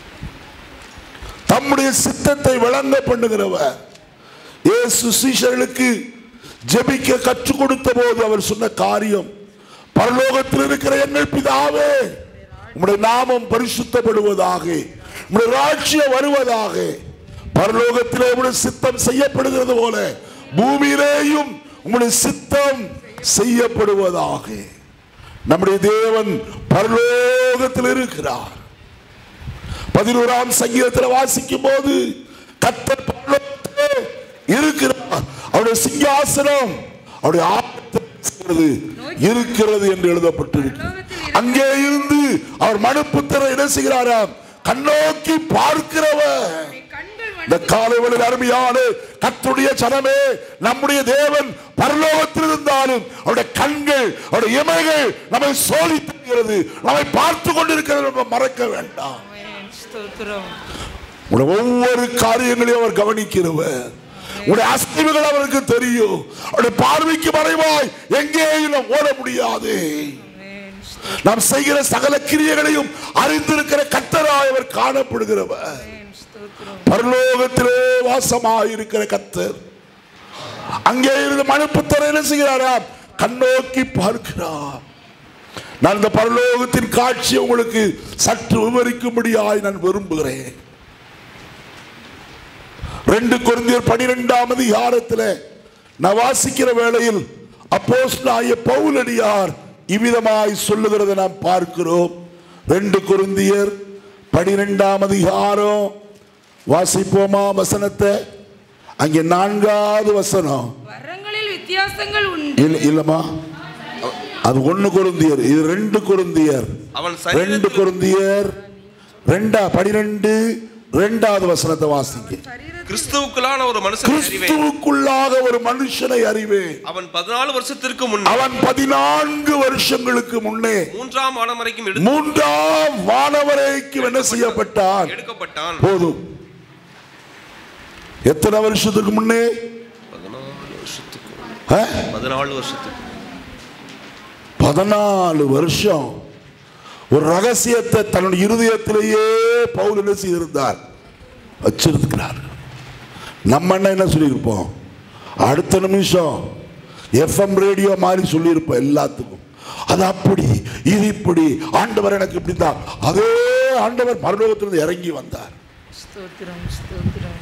தம்முடைய சித்தத்தை விளங்க பண்ணுகிறவர் இயேசு சீஷர்களுக்கு ஜெபிக்க கற்றுக் கொடுத்த போது அவர் சொன்ன காரியம் பரலோகத்தில் இருக்கிற எங்கள் பிதாவே உம்முடைய நாமம் பரிசுத்தப்படுவதாக உம்முடைய ராட்சியம் வருவதாக பரலோகத்திலே உம்முடைய சித்தம் செய்யப்படுகிறது போல பூமியிலேயும் உம்முடைய சித்தம் செய்யப்படுவதாக நம்முடைய தேவன் பரலோகத்தில் இருக்கிறார் பதினோராம் சங்கீதத்தில் வாசிக்கும் போது கத்தர் பரலோகத்திலே இருக்கிறார் அவருடைய சிங்காசனம் அவருடைய ஆலயத்தில் இருக்கிறது இருக்கிறது என்று எழுதப்பட்டிருக்கிறது அங்கே இருந்து அவர் மனுப்புத்திர என்ன செய்கிறாராம் கண்ணோக்கி பார்க்கிறவர் கண்கள் இந்த காலை வேளையில் அருமையான கத்துடைய சனமே நம்முடைய தேவன் பரலோகத்தில் இருந்தாலும் அவருடைய கண்கள் அவருடைய இமைகள் நம்மை சோதித்திருக்கிறது நம்மை பார்த்து கொண்டிருக்கிறது நம்ம மறக்க வேண்டாம் ஆமென். ஸ்தோத்திரம் உங்களுடைய ஒவ்வொரு காரியங்களையும் அவர் கவனிக்கிறவர் உங்களுடைய அசைவுகள் அவருக்கு தெரியும் அவருடைய பார்வைக்கு மறைவாய் எங்கேயும் நாம் ஓட முடியாது ஆமென். நாம் செய்கிற சகல கிரியைகளையும் அறிந்திருக்கிற கத்தராய் அவர் காணப்படுகிறவர் ஆமென். ஸ்தோத்திரம் பரலோகத்திலே வாசமாய் இருக்கிற கத்தர் அங்கே இருந்து மனுப்புத்தரை என்ன செய்கிறாராம் கண்ணோக்கி பார்க்கிறார் நான் இந்த பரலோகத்தின் காட்சியை உங்களுக்கு சற்று விவரிக்கும்படியாய் நான் விரும்புகிறேன் ரெண்டு குருந்தியர் பனிரெண்டாம் அதிகாரத்தில் நான் வாசிக்கிற வேளையில் அப்போஸ்தலனாகிய பவுலடியார் இவ்விதமாய் சொல்லுகிறதை நாம் பார்க்கிறோம் ரெண்டு குருந்தியர் பனிரெண்டாம் அதிகாரம் வாசிப்போமா வசனத்தை அங்கே நான்காவது வசனம் வரங்களில் வித்தியாசங்கள் உண்டு இல்ல இல்லம்மா அது ஒண்ணு குருந்தியர் இது ரெண்டு குருந்தியர் அவன் ரெண்டு சரீரத்தில் குருந்தியர் ரெண்டா பனிரெண்டு ரெண்டாவது வசனத்தை வாசிங்க சரீரத்தில் கிறிஸ்துவுக்குள்ளான ஒரு மனுஷனை அறிவேன் கிறிஸ்துவுக்குள்ளாக ஒரு மனுஷனை அறிவேன் அவன் பதினாலு வருஷத்திற்கு முன் அவன் பதினான்கு வருஷங்களுக்கு முன்னே மூன்றாம் ஆடம் வரைக்கும் எடுத்து மூன்றாம் வானவரைக்கும் என்ன செய்யப்பட்டான் எடுக்கப்பட்டான் போதும் எத்தனை வருஷத்துக்கு முன்னே பதினாலு வருஷத்துக்கு ஆ? பதினாலு வருஷத்துக்கு பதினாலு வருஷம் ஒரு ரகசியத்தை தன்னுடைய இருதயத்திலேயே பவுல் என்ன செய்திருந்தார் வச்சிருக்கிறார் நம்ம என்ன என்ன சொல்லியிருப்போம் அடுத்த நிமிஷம் எஃப்எம் ரேடியோ மாதிரி சொல்லியிருப்போம் எல்லாத்துக்கும் அது அப்படி இது இப்படி ஆண்டவர் எனக்கு இப்படி தான் அதே ஆண்டவர் பரலோகத்திலிருந்து இறங்கி வந்தார் ஸ்தோத்திரம் ஸ்தோத்திரம்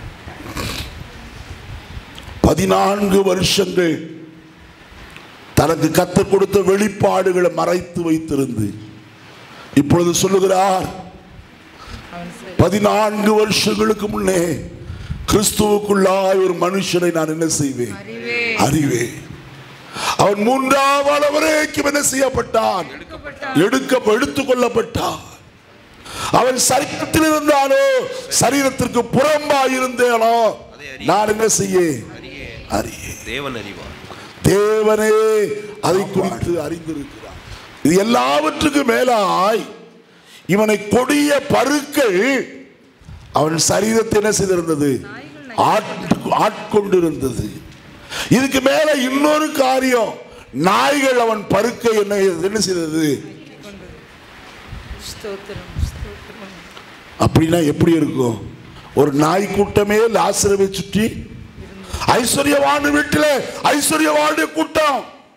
பதினான்கு வருஷங்கள் தனக்கு கற்றுக் கொடுத்த வெளிப்பாடுகளை மறைத்து வைத்திருந்து இப்பொழுது சொல்லுகிறார் அவன் சரி பதினான்கு வருஷங்களுக்கு முன்னே கிறிஸ்துவுக்குள்ளாய் ஒரு மனுஷனை நான் என்ன செய்வேன் அறிவே அறிவேன் அவன் மூன்றாம் அளவரைக்கும் என்ன செய்யப்பட்டான் எடுக்கப்பட்டார் எடுக்க எடுத்துக் கொள்ளப்பட்டான் அவன் சரீரத்தில் இருந்தானோ சரீரத்திற்கு புறம்பாய் இருந்தேனோ நான் என்ன செய்ய அறியே தேவன் அறிவார் தேவனே அதை குறித்து அறிந்திருக்கிறார் இது எல்லாவற்றுக்கும் மேலாய் இவனை கொடிய பருக்கள் அவன் சரீரத்தை என்ன செய்திருந்தது ஆட்கு- ஆட்கொண்டிருந்தது இதுக்கு மேல இன்னொரு காரியம் நாய்கள் அவன் பருக்கை என்ன என்ன செய்தது ஸ்தோத்திரம் ஸ்தோத்திரம் அப்படின்னா எப்படி இருக்கும் ஒரு நாய் கூட்டமே லாசரவை சுற்றி ஐஸ்வர்யவான் வீட்டில் ஐஸ்வர்யவானுடைய கூட்டம்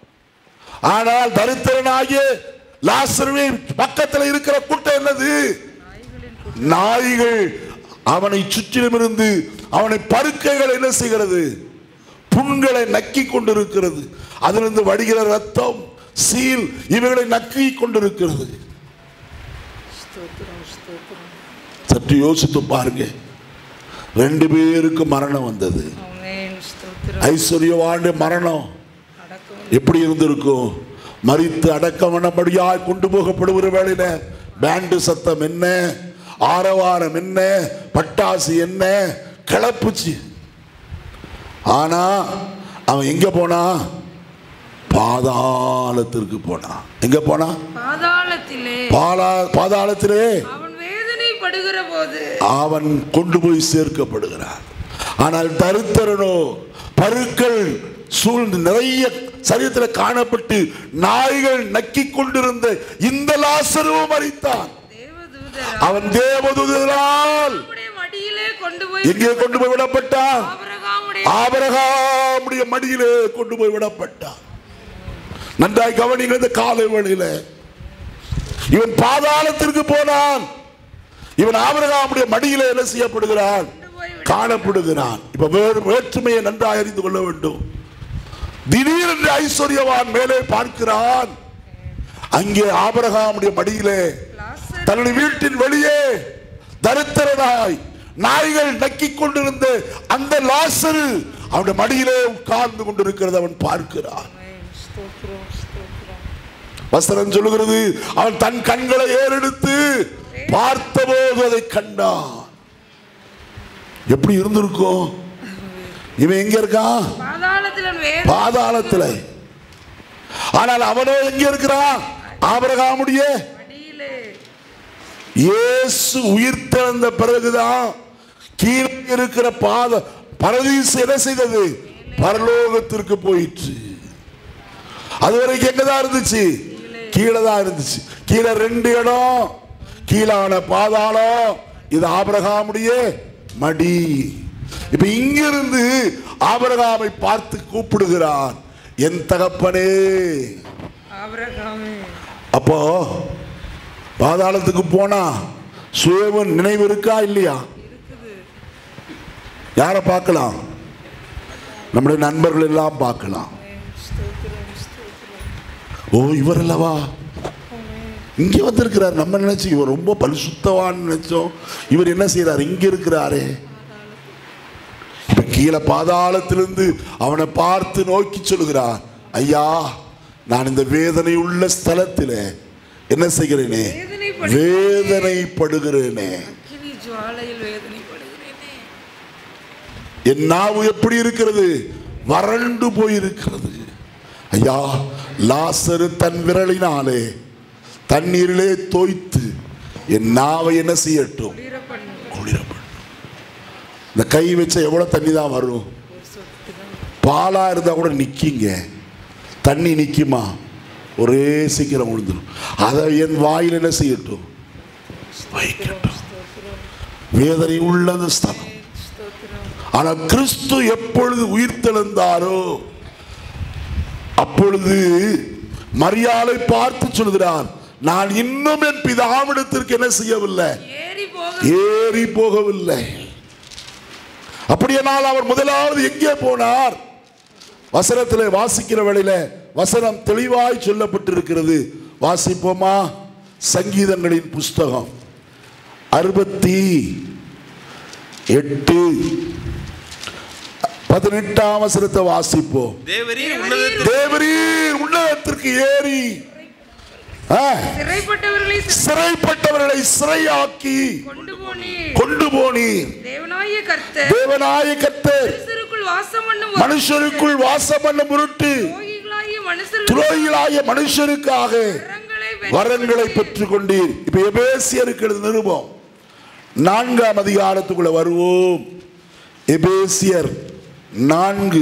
ஆனால் தரித்திரனாகிய லாசருவே பக்கத்தில் இருக்கிற கூட்டம் என்னது நாய்கள் அவனை சுற்றிலும் இருந்து அவனை பருக்கைகள் என்ன செய்கிறது புண்களை நக்கி கொண்டிருக்கிறது அதிலிருந்து வடிகிற ரத்தம் சீல் இவைகளை நக்கி கொண்டிருக்கிறது ஸ்தோத்திரம் ஸ்தோத்திரம் சற்று யோசித்து பாருங்க ரெண்டு பேருக்கு மரணம் வந்தது ஆமென் ஸ்தோத்திரம் ஐஸ்வர்யவாண்டு மரணம் அடக்கம் எப்படி இருந்திருக்கும் மறித்து அடக்கம் பண்ணபடியாய் கொண்டு போகப்படுகிற வேளையில பேண்டு சத்தம் என்ன ஆரவாரம் என்ன பட்டாசு என்ன கிளப்புச்சு ஆனா அவன் எங்க போனா பாதாளத்திற்கு போனான் எங்க போனா பாதாளத்திலே பாலா பாதாளத்திலே அவன் வேதனைப்படுகிற போது அவன் கொண்டு போய் சேர்க்கப்படுகிறான் ஆனால் தருத்தரனோ பருக்கள் சூழ்ந்து நிறைய சரீரத்தில் காணப்பட்டு நாய்கள் நக்கி கொண்டிருந்த இந்த லாசருவும் மறித்தான் தேவதூதர் அவன் தேவதூதரால் அவனுடைய மடியிலே கொண்டு போய் எங்கே கொண்டு போய் விடப்பட்டான் ஆபிரகாமுடைய ஆபரகாமுடைய மடியிலே கொண்டு போய் விடப்பட்டான் நன்றாய் கவனிங்க இந்த காலை வேளையில இவன் பாதாளத்திற்கு போனான் இவன் ஆபரகாமுடைய மடியிலே என்ன செய்யப்படுகிறான் கொண்டு போய் விட- காணப்படுகிறான் இப்ப வேறு வேற்றுமையை நன்றாக அறிந்து கொள்ள வேண்டும் திடீரென்று ஐஸ்வர்யவான் மேலே பார்க்கிறான் அங்கே ஆபரகாமுடைய மடியிலே லாசர் தன்னுடைய வீட்டின் வெளியே தரித்திரனாய் நாய்கள் நக்கிக் கொண்டிருந்த அந்த லாசரு அவனுடைய மடியிலே உட்கார்ந்து கொண்டிருக்கிறது அவன் பார்க்கிறான் ஆமென் ஸ்தோத்திரம் ஸ்தோத்திரம் வசனம் சொல்லுகிறது அவன் தன் கண்களை ஏறெடுத்து பார்த்தபோது அதை கண்டான் எப்படி இருந்திருக்கும் இவன் எங்க இருக்கான் பாதாளத்தில் அவன் வேத பாதாளத்துல ஆனால் அவனோ எங்க இருக்கிறான் ஆபரகாமுடைய மடியிலே இயேசு உயிர் திறந்த பிறகுதான் கீழே இருக்கிற பாத பரதீசு என்ன செய்தது பரலோகத்திற்கு போயிற்று அது வரைக்கும் எங்கதான் இருந்துச்சு கீழே தான் இருந்துச்சு கீழே ரெண்டு இடம் கீழான பாதாளம் இது ஆபிரகாமுடைய மடி இப்ப இங்கிருந்து ஆபிரகாமை பார்த்து கூப்பிடுகிறான் என் தகப்பனே ஆபிரகாமே அப்போ பாதாளத்துக்கு போனா சுயவன் நினைவு இருக்கா இல்லையா இருக்குது யாரை பார்க்கலாம் நம்முடைய நண்பர்கள் எல்லாம் பார்க்கலாம் ஆமென் ஸ்தோத்திரம் ஸ்தோத்திரம் ஓ இவர் அல்லவா இங்கே வந்திருக்கிறார் நம்ம நினைச்சு இவர் ரொம்ப பரிசுத்தவான்னு நினைச்சோம் இவர் என்ன செய்றார் இங்க இருக்கிறாரே இப்ப கீழே பாதாளத்திலிருந்து அவனை பார்த்து நோக்கி சொல்கிறார் ஐயா நான் இந்த வேதனை உள்ள ஸ்தலத்திலே என்ன செய்கிறேனே வேதனைப்படு- வேதனைப்படுகிறேனே அக்கினி ஜுவாலையில் வேதனைப்படுகிறேனே என் நாவு எப்படி இருக்கிறது வறண்டு போயிருக்கிறது ஐயா லாசரு தன் விரலினாலே தண்ணீரிலே தோய்த்து என் நாவை என்ன செய்யட்டும் குளிர பண்ணு குளிரப்படும் இந்த கை வச்சா எவ்வளவு தண்ணி தான் வரும் ஒரு சொட்டு தான் பாலா இருந்தா கூட நிக்கிங்க தண்ணி நிக்குமா ஒரே சீக்கிரம் விழுந்துடும் அதை என் வாயில் என்ன செய்யட்டும் வைக்கட்டும் ஸ்தோத்திரம் வேதனை உள்ள அந்த ஸ்தலம் ஸ்தோத்திரம் ஆனால் கிறிஸ்து எப்பொழுது உயிர் தெழுந்தாரோ அப்பொழுது மரியாதை பார்த்து சொல்கிறார் நான் இன்னும் என் பிதாவிடத்திற்கு என்ன செய்யவில்லை ஏறி போக ஏறி போகவில்லை அப்படியானால் அவர் முதலாவது எங்கே போனார் வசனத்தில் வாசிக்கிற வேளையில வசனம் தெளிவாய் சொல்லப்பட்டிருக்கிறது வாசிப்போமா சங்கீதங்களின் புஸ்தகம் அறுபத்தி எட்டு பதினெட்டாம் வசனத்தை வாசிப்போம் தேவரீர் உன்னதத்தில் தேவரீர் உன்னதத்திற்கு ஏறி ஆ, சிறைப்பட்டவர்களை சிறைப்பட்டவர்களை சிறையாக்கி கொண்டு போனி கொண்டு போனீர் தேவனாய கர்த்தர் தேவனாய கர்த்தர் மனுஷருக்குள் வாசம் பண்ணும் மனுஷருக்குள் வாசம் பண்ண பொருட்டு துரோகிகளாகிய மனுஷர் துரோகிகளாய மனுஷருக்காக வரங்களை வரங்களை பெற்றுக் கொண்டீர் இப்ப எபேசியருக்கு எழுதின நிருபம் நான்காம் அதிகாரத்துக்குள்ள வருவோம் எபேசியர் நான்கு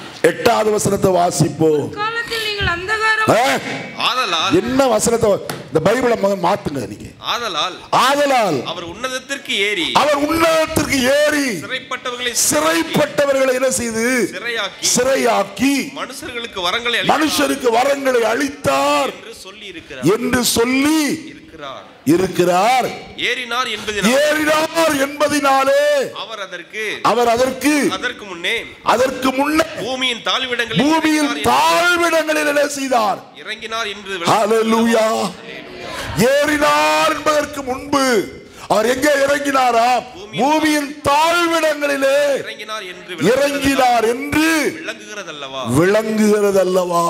எட்டாவது வசனத்தை வாசிப்போம் காலத்தில் நீங்கள் அந்தகாரம் ஆ, ஆதலால் என்ன வசனத்தை இந்த பைபிளை முதல்ல மாத்துங்க நீங்க ஆதலால் ஆதலால் அவர் உன்னதத்திற்கு ஏறி அவர் உன்னதத்திற்கு ஏறி சிறைப்பட்டவர்களை சிறைப்பட்டவர்களை என்ன செய்து சிறையாக்கி சிறையாக்கி மனுஷர்களுக்கு வரங்களை அளித்தார் மனுஷருக்கு வரங்களை அளித்தார் என்று சொல்லி இருக்கிறார் என்று சொல்லி இருக்கிறார் இருக்கிறார் ஏறினார் என்பதினால் ஏறினார் என்பதினாலே அவர் அதற்கு அவர் அதற்கு அதற்கு முன்னே அதற்கு முன்னே பூமியின் தாழ்விடங்களில் பூமியின் இறங்கினார் என்று- தாழ்விடங்களில் என்ன செய்தார் இறங்கினார் என்று ஹalleluya ஏறினார் என்பதற்கு முன்பு அவர் எங்கே இறங்கினாரா பூமியின் தாழ்விடங்களிலே இறங்கினார் என்று இறங்கினார் என்று விளங்குகிறதல்லவா விளங்குகிறது அல்லவா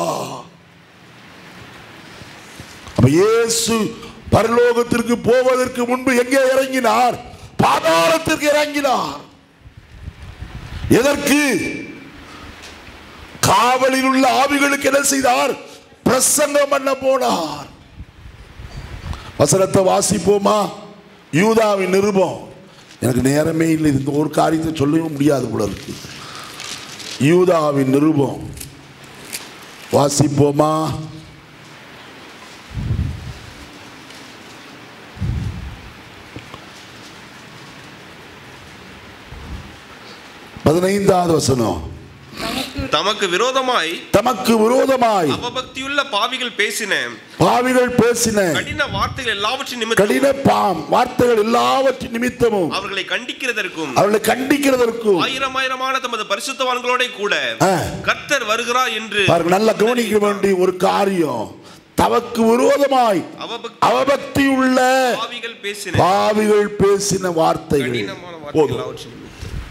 அப்ப இயேசு பரலோகத்திற்கு போவதற்கு முன்பு எங்கே இறங்கினார் பாதாளத்திற்கு இறங்கினார் எதற்கு காவலில் உள்ள ஆவிகளுக்கு என்ன செய்தார் பிரசங்கம் பண்ண போனார் வசனத்தை வாசிப்போமா யூதாவின் நிருபம் எனக்கு நேரமே இல்லை இந்த ஒரு காரியத்தை சொல்லவும் முடியாது போல இருக்கு யூதாவின் நிருபம் வாசிப்போமா பதினைந்தாவது வசனம் தமக்கு விரோதமாய் தமக்கு விரோதமாய் அவபக்தியுள்ள பாவிகள் பேசின பாவிகள் பேசின கடின வார்த்தைகள் எல்லாவற்றின் நிமித்தம் கடின பாம் வார்த்தைகள் எல்லாவற்றின் நிமித்தமும் அவர்களை கண்டிக்கிறதற்கும் அவர்களை கண்டிக்கிறதற்கும் ஆயிரம் ஆயிரமான தமது பரிசுத்தவான்களோட கூட ஆ. கர்த்தர் வருகிறார் என்று பாருங்க நல்லா கவனிக்க வேண்டிய ஒரு காரியம் தமக்கு விரோதமாய் அவபக்தி அவபக்தி உள்ள பாவிகள் பேசின பாவிகள் பேசின வார்த்தைகள் கடினமான வார்த்தைகள் போதும் எல்லாவற்றின் நிமித்தம்.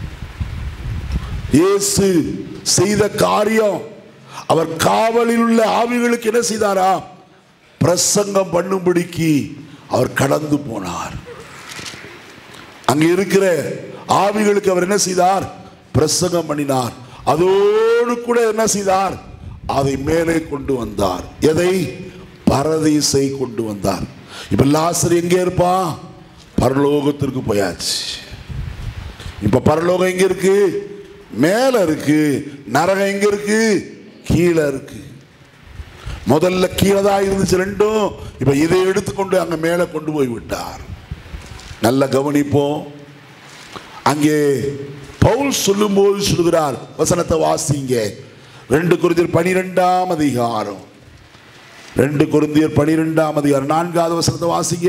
இயேசு செய்த காரியம் அவர் காவலில் உள்ள ஆவிகளுக்கு என்ன செய்தாரா பிரசங்கம் பண்ணும்படிக்கு அவர் கடந்து போனார் அங்க இருக்கிற ஆவிகளுக்கு அவர் என்ன செய்தார் பிரசங்கம் பண்ணினார் அதோடு கூட என்ன செய்தார் அதை மேலே கொண்டு வந்தார் எதை பரதீசை கொண்டு வந்தார் இப்ப லாசர் எங்கே இருப்பான் பரலோகத்திற்கு போயாச்சு இப்ப பரலோகம் எங்க இருக்கு மேல இருக்கு நரகம் எங்க இருக்கு கீழே இருக்கு முதல்ல கீழே தான் இருந்துச்சு ரெண்டும் இப்ப இதை எடுத்துக்கொண்டு அங்க மேலே கொண்டு போய் விட்டார் நல்ல கவனிப்போம் அங்கே பவுல் சொல்லும்போது சொல்லுகிறார் வசனத்தை வாசிங்க ரெண்டு குருந்தியர் பனிரெண்டாம் அதிகாரம் ரெண்டு குருந்தியர் பனிரெண்டாம் அதிகாரம் நான்காவது வசனத்தை வாசிங்க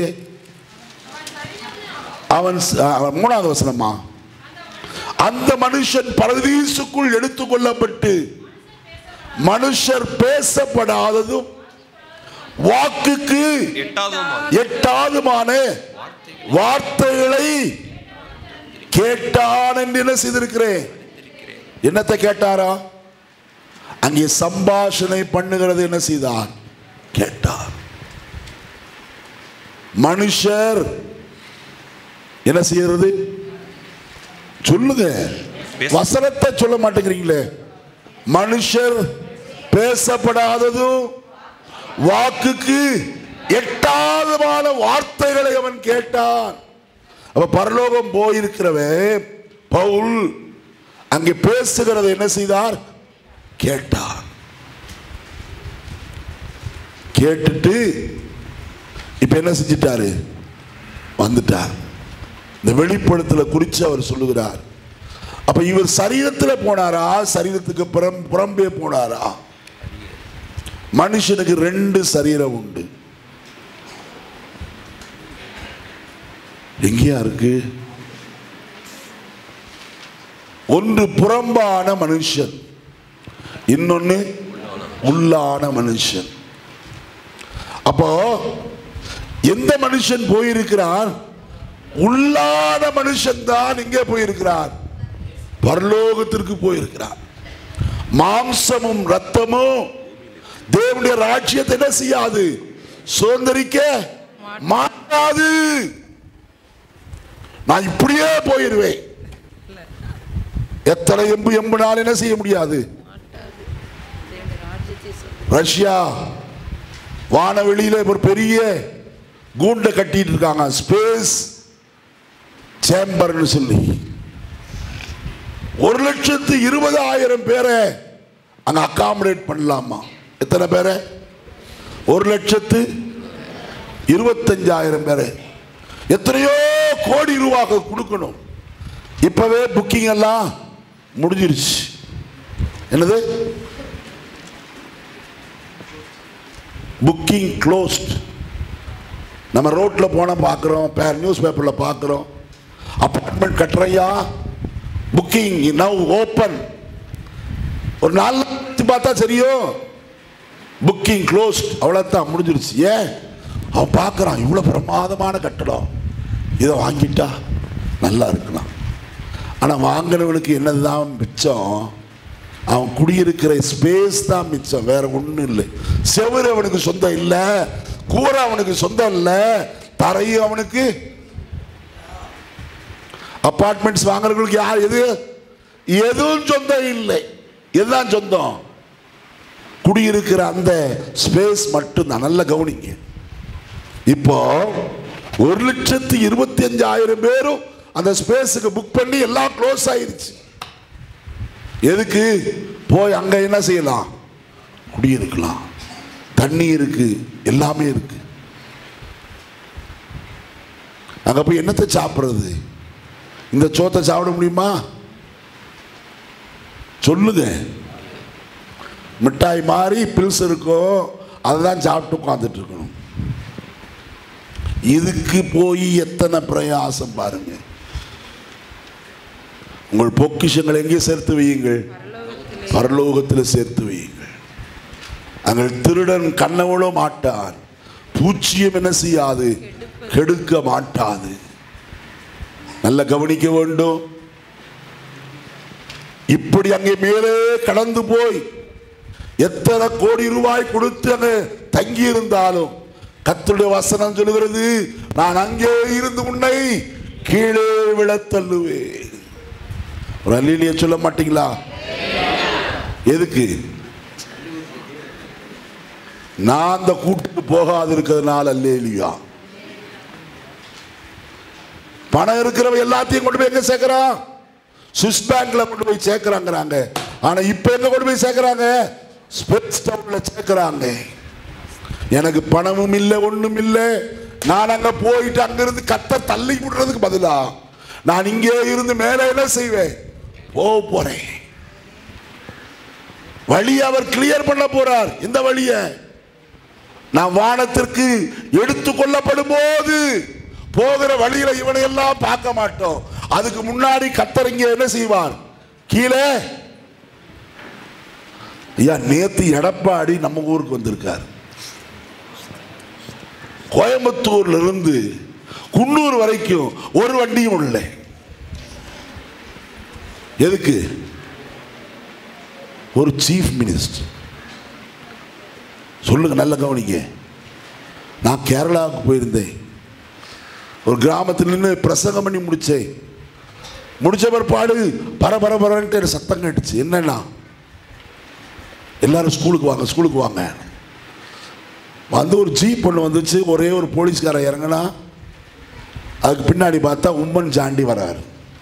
அவன் ச- அவன் மூணாவது வசனமா அந்த மனுஷன் பரதீசுக்குள் எடுத்துக் கொள்ளப்பட்டு மனுஷர் பேசப்படாததும் வாக்குக்கு எட்டாவது எட்டாதுமான வார்த்தைகளை கேட்டான் என்று என்ன செய்திருக்கிறேன் என்னத்தை கேட்டாரா அங்கே சம்பாஷணை பண்ணுகிறது என்ன செய்தார் கேட்டார் மனுஷர் என்ன செய்யறது சொல்லுங்க வசனத்தை சொல்ல மாட்டேங்கிறீங்களே மனுஷர் பேசப்படாததும் வாக்குக்கு எட்டாதமான வார்த்தைகளை அவன் கேட்டான் அப்ப பரலோகம் போயிருக்கிறவன் பவுல் அங்கே பேசுகிறதை என்ன செய்தார் கேட்டார் கேட்டுட்டு இப்ப என்ன செஞ்சிட்டாரு வந்துட்டார் இந்த வெளிப்படுத்தல குறித்து அவர் சொல்லுகிறார் அப்ப இவர் சரீரத்தில் போனாரா சரீரத்துக்கு புறம் புறம்பே போனாரா மனுஷனுக்கு ரெண்டு சரீரம் உண்டு எங்கேயா இருக்கு ஒன்று புறம்பான மனுஷன் இன்னொன்னு உள்ளான மனுஷன் அப்போ எந்த மனுஷன் போயிருக்கிறார் உள்ளான மனுஷன் தான் எங்கே போயிருக்கிறார் பரலோகத்திற்கு போயிருக்கிறார் மாம்சமும் ரத்தமும் தேவனுடைய ராஜ்யத்தை என்ன செய்யாது சுதந்திரிக்க மாட்டாது நான் இப்படியே போயிருவேன் எத்தனை எம்பு எம்புனாலும் என்ன செய்ய முடியாது ரஷ்யா வானவெளியில ஒரு பெரிய கூண்டை கட்டிட்டு இருக்காங்க ஸ்பேஸ் சேம்பர்னு சொல்லி ஒரு லட்சத்து இருபதாயிரம் பேரை அங்க அகாமடேட் பண்ணலாமா எத்தனை பேரை ஒரு லட்சத்து இருபத்தஞ்சாயிரம் பேர் எத்தனையோ கோடி ரூபாக கொடுக்கணும் இப்பவே புக்கிங் எல்லாம் முடிஞ்சிருச்சு என்னது புக்கிங் க்ளோஸ்ட் நம்ம ரோட்ல போன பார்க்குறோம் பேர் நியூஸ் பேப்பரில் பார்க்குறோம் அப்பார்ட்மெண்ட் கட்டுறையா புக்கிங் நவ் ஓப்பன் ஒரு நாலு நாள் பார்த்தா சரியும் புக்கிங் க்ளோஸ்ட் அவ்வளோதான் முடிஞ்சிருச்சு ஏன் அவன் பார்க்குறான் இவ்வளோ பிரமாதமான கட்டடம் இதை வாங்கிட்டா நல்லா இருக்கலாம் ஆனால் வாங்கினவனுக்கு என்னதுதான் மிச்சம் அவன் குடியிருக்கிற ஸ்பேஸ் தான் மிச்சம் வேற ஒன்றும் இல்லை செவுரு அவனுக்கு சொந்தம் இல்லை கூரை அவனுக்கு சொந்தம் இல்லை தரையும் அவனுக்கு அப்பார்ட்மெண்ட்ஸ் வாங்குறவங்களுக்கு யார் எது எதுவும் சொந்தம் இல்லை எதுதான் சொந்தம் குடியிருக்கிற அந்த ஸ்பேஸ் மட்டும்தான் நல்ல கவனிங்க இப்போ ஒரு லட்சத்தி இருபத்தி அஞ்சாயிரம் பேரும் அந்த ஸ்பேஸுக்கு புக் பண்ணி எல்லாம் க்ளோஸ் ஆயிருச்சு எதுக்கு போய் அங்க என்ன செய்யலாம் குடியிருக்கலாம் தண்ணி இருக்கு எல்லாமே இருக்கு அங்க போய் என்னத்தை சாப்பிடுறது இந்த சோத்தை சாப்பிட முடியுமா சொல்லுங்க மிட்டாய் மாதிரி பில்ஸ் இருக்கும் அதை தான் சாப்பிட்டு உட்காந்துட்டு இருக்கணும் இதுக்கு போய் எத்தனை பிரயாசம் பாருங்க உங்கள் பொக்கிஷங்களை எங்கே சேர்த்து வையுங்கள் பரலோகத்தில் சேர்த்து வையுங்கள் அங்கள் திருடன் கண்ணவளோ மாட்டான் பூச்சியம் என்ன செய்யாது கெடுக்க மாட்டாது நல்ல கவனிக்க வேண்டும் இப்படி அங்கே மேலே கடந்து போய் எத்தனை கோடி ரூபாய் கொடுத்து அங்கே தங்கி இருந்தாலும் கர்த்தருடைய வசனம் சொல்லுகிறது நான் அங்கே இருந்து உன்னை கீழே விழத் தள்ளுவேன் ஒரு அல்லிலிய சொல்ல மாட்டீங்களா எதுக்கு நான் அந்த கூட்டுக்கு போகாது இருக்கிறதுனால அல்லேலியா பணம் இருக்கிறவன் எல்லாத்தையும் கொண்டு போய் எங்க சேர்க்கிறான் சுவிஸ் பேங்க்ல கொண்டு போய் சேர்க்கிறாங்கிறாங்க ஆனா இப்ப எங்க கொண்டு போய் சேர்க்கிறாங்க ஸ்பெட்ஸ் டவுன்ல சேர்க்கிறாங்க எனக்கு பணமும் இல்லை ஒண்ணும் இல்லை நான் அங்க போயிட்டு அங்கிருந்து கத்த தள்ளி விடுறதுக்கு பதிலா நான் இங்கே இருந்து மேலே என்ன செய்வேன் போக போறேன் வழி அவர் கிளியர் பண்ண போறார் இந்த வழிய நான் வானத்திற்கு எடுத்து கொள்ளப்படும் போது போகிற வழியில இவனை எல்லாம் பார்க்க மாட்டோம் அதுக்கு முன்னாடி கத்தரிங்க என்ன செய்வார் கீழே ஐயா நேத்து எடப்பாடி நம்ம ஊருக்கு வந்திருக்கார் கோயம்புத்தூர்ல இருந்து குன்னூர் வரைக்கும் ஒரு வண்டியும் இல்லை எதுக்கு ஒரு சீஃப் மினிஸ்டர் சொல்லுங்க நல்ல கவனிங்க நான் கேரளாவுக்கு போயிருந்தேன் ஒரு கிராமத்தில் நின்று பிரசங்கம் பண்ணி முடிச்சேன் முடிச்ச பிற்பாடு பரபரபரன்ட்டு எனக்கு சத்தம் கேட்டுச்சு என்னன்னா எல்லாரும் ஸ்கூலுக்கு வாங்க ஸ்கூலுக்கு வாங்க வந்து ஒரு ஜீப் ஒன்று வந்துச்சு ஒரே ஒரு போலீஸ்காரன் இறங்கினா அதுக்கு பின்னாடி பார்த்தா உம்மன் சாண்டி வராரு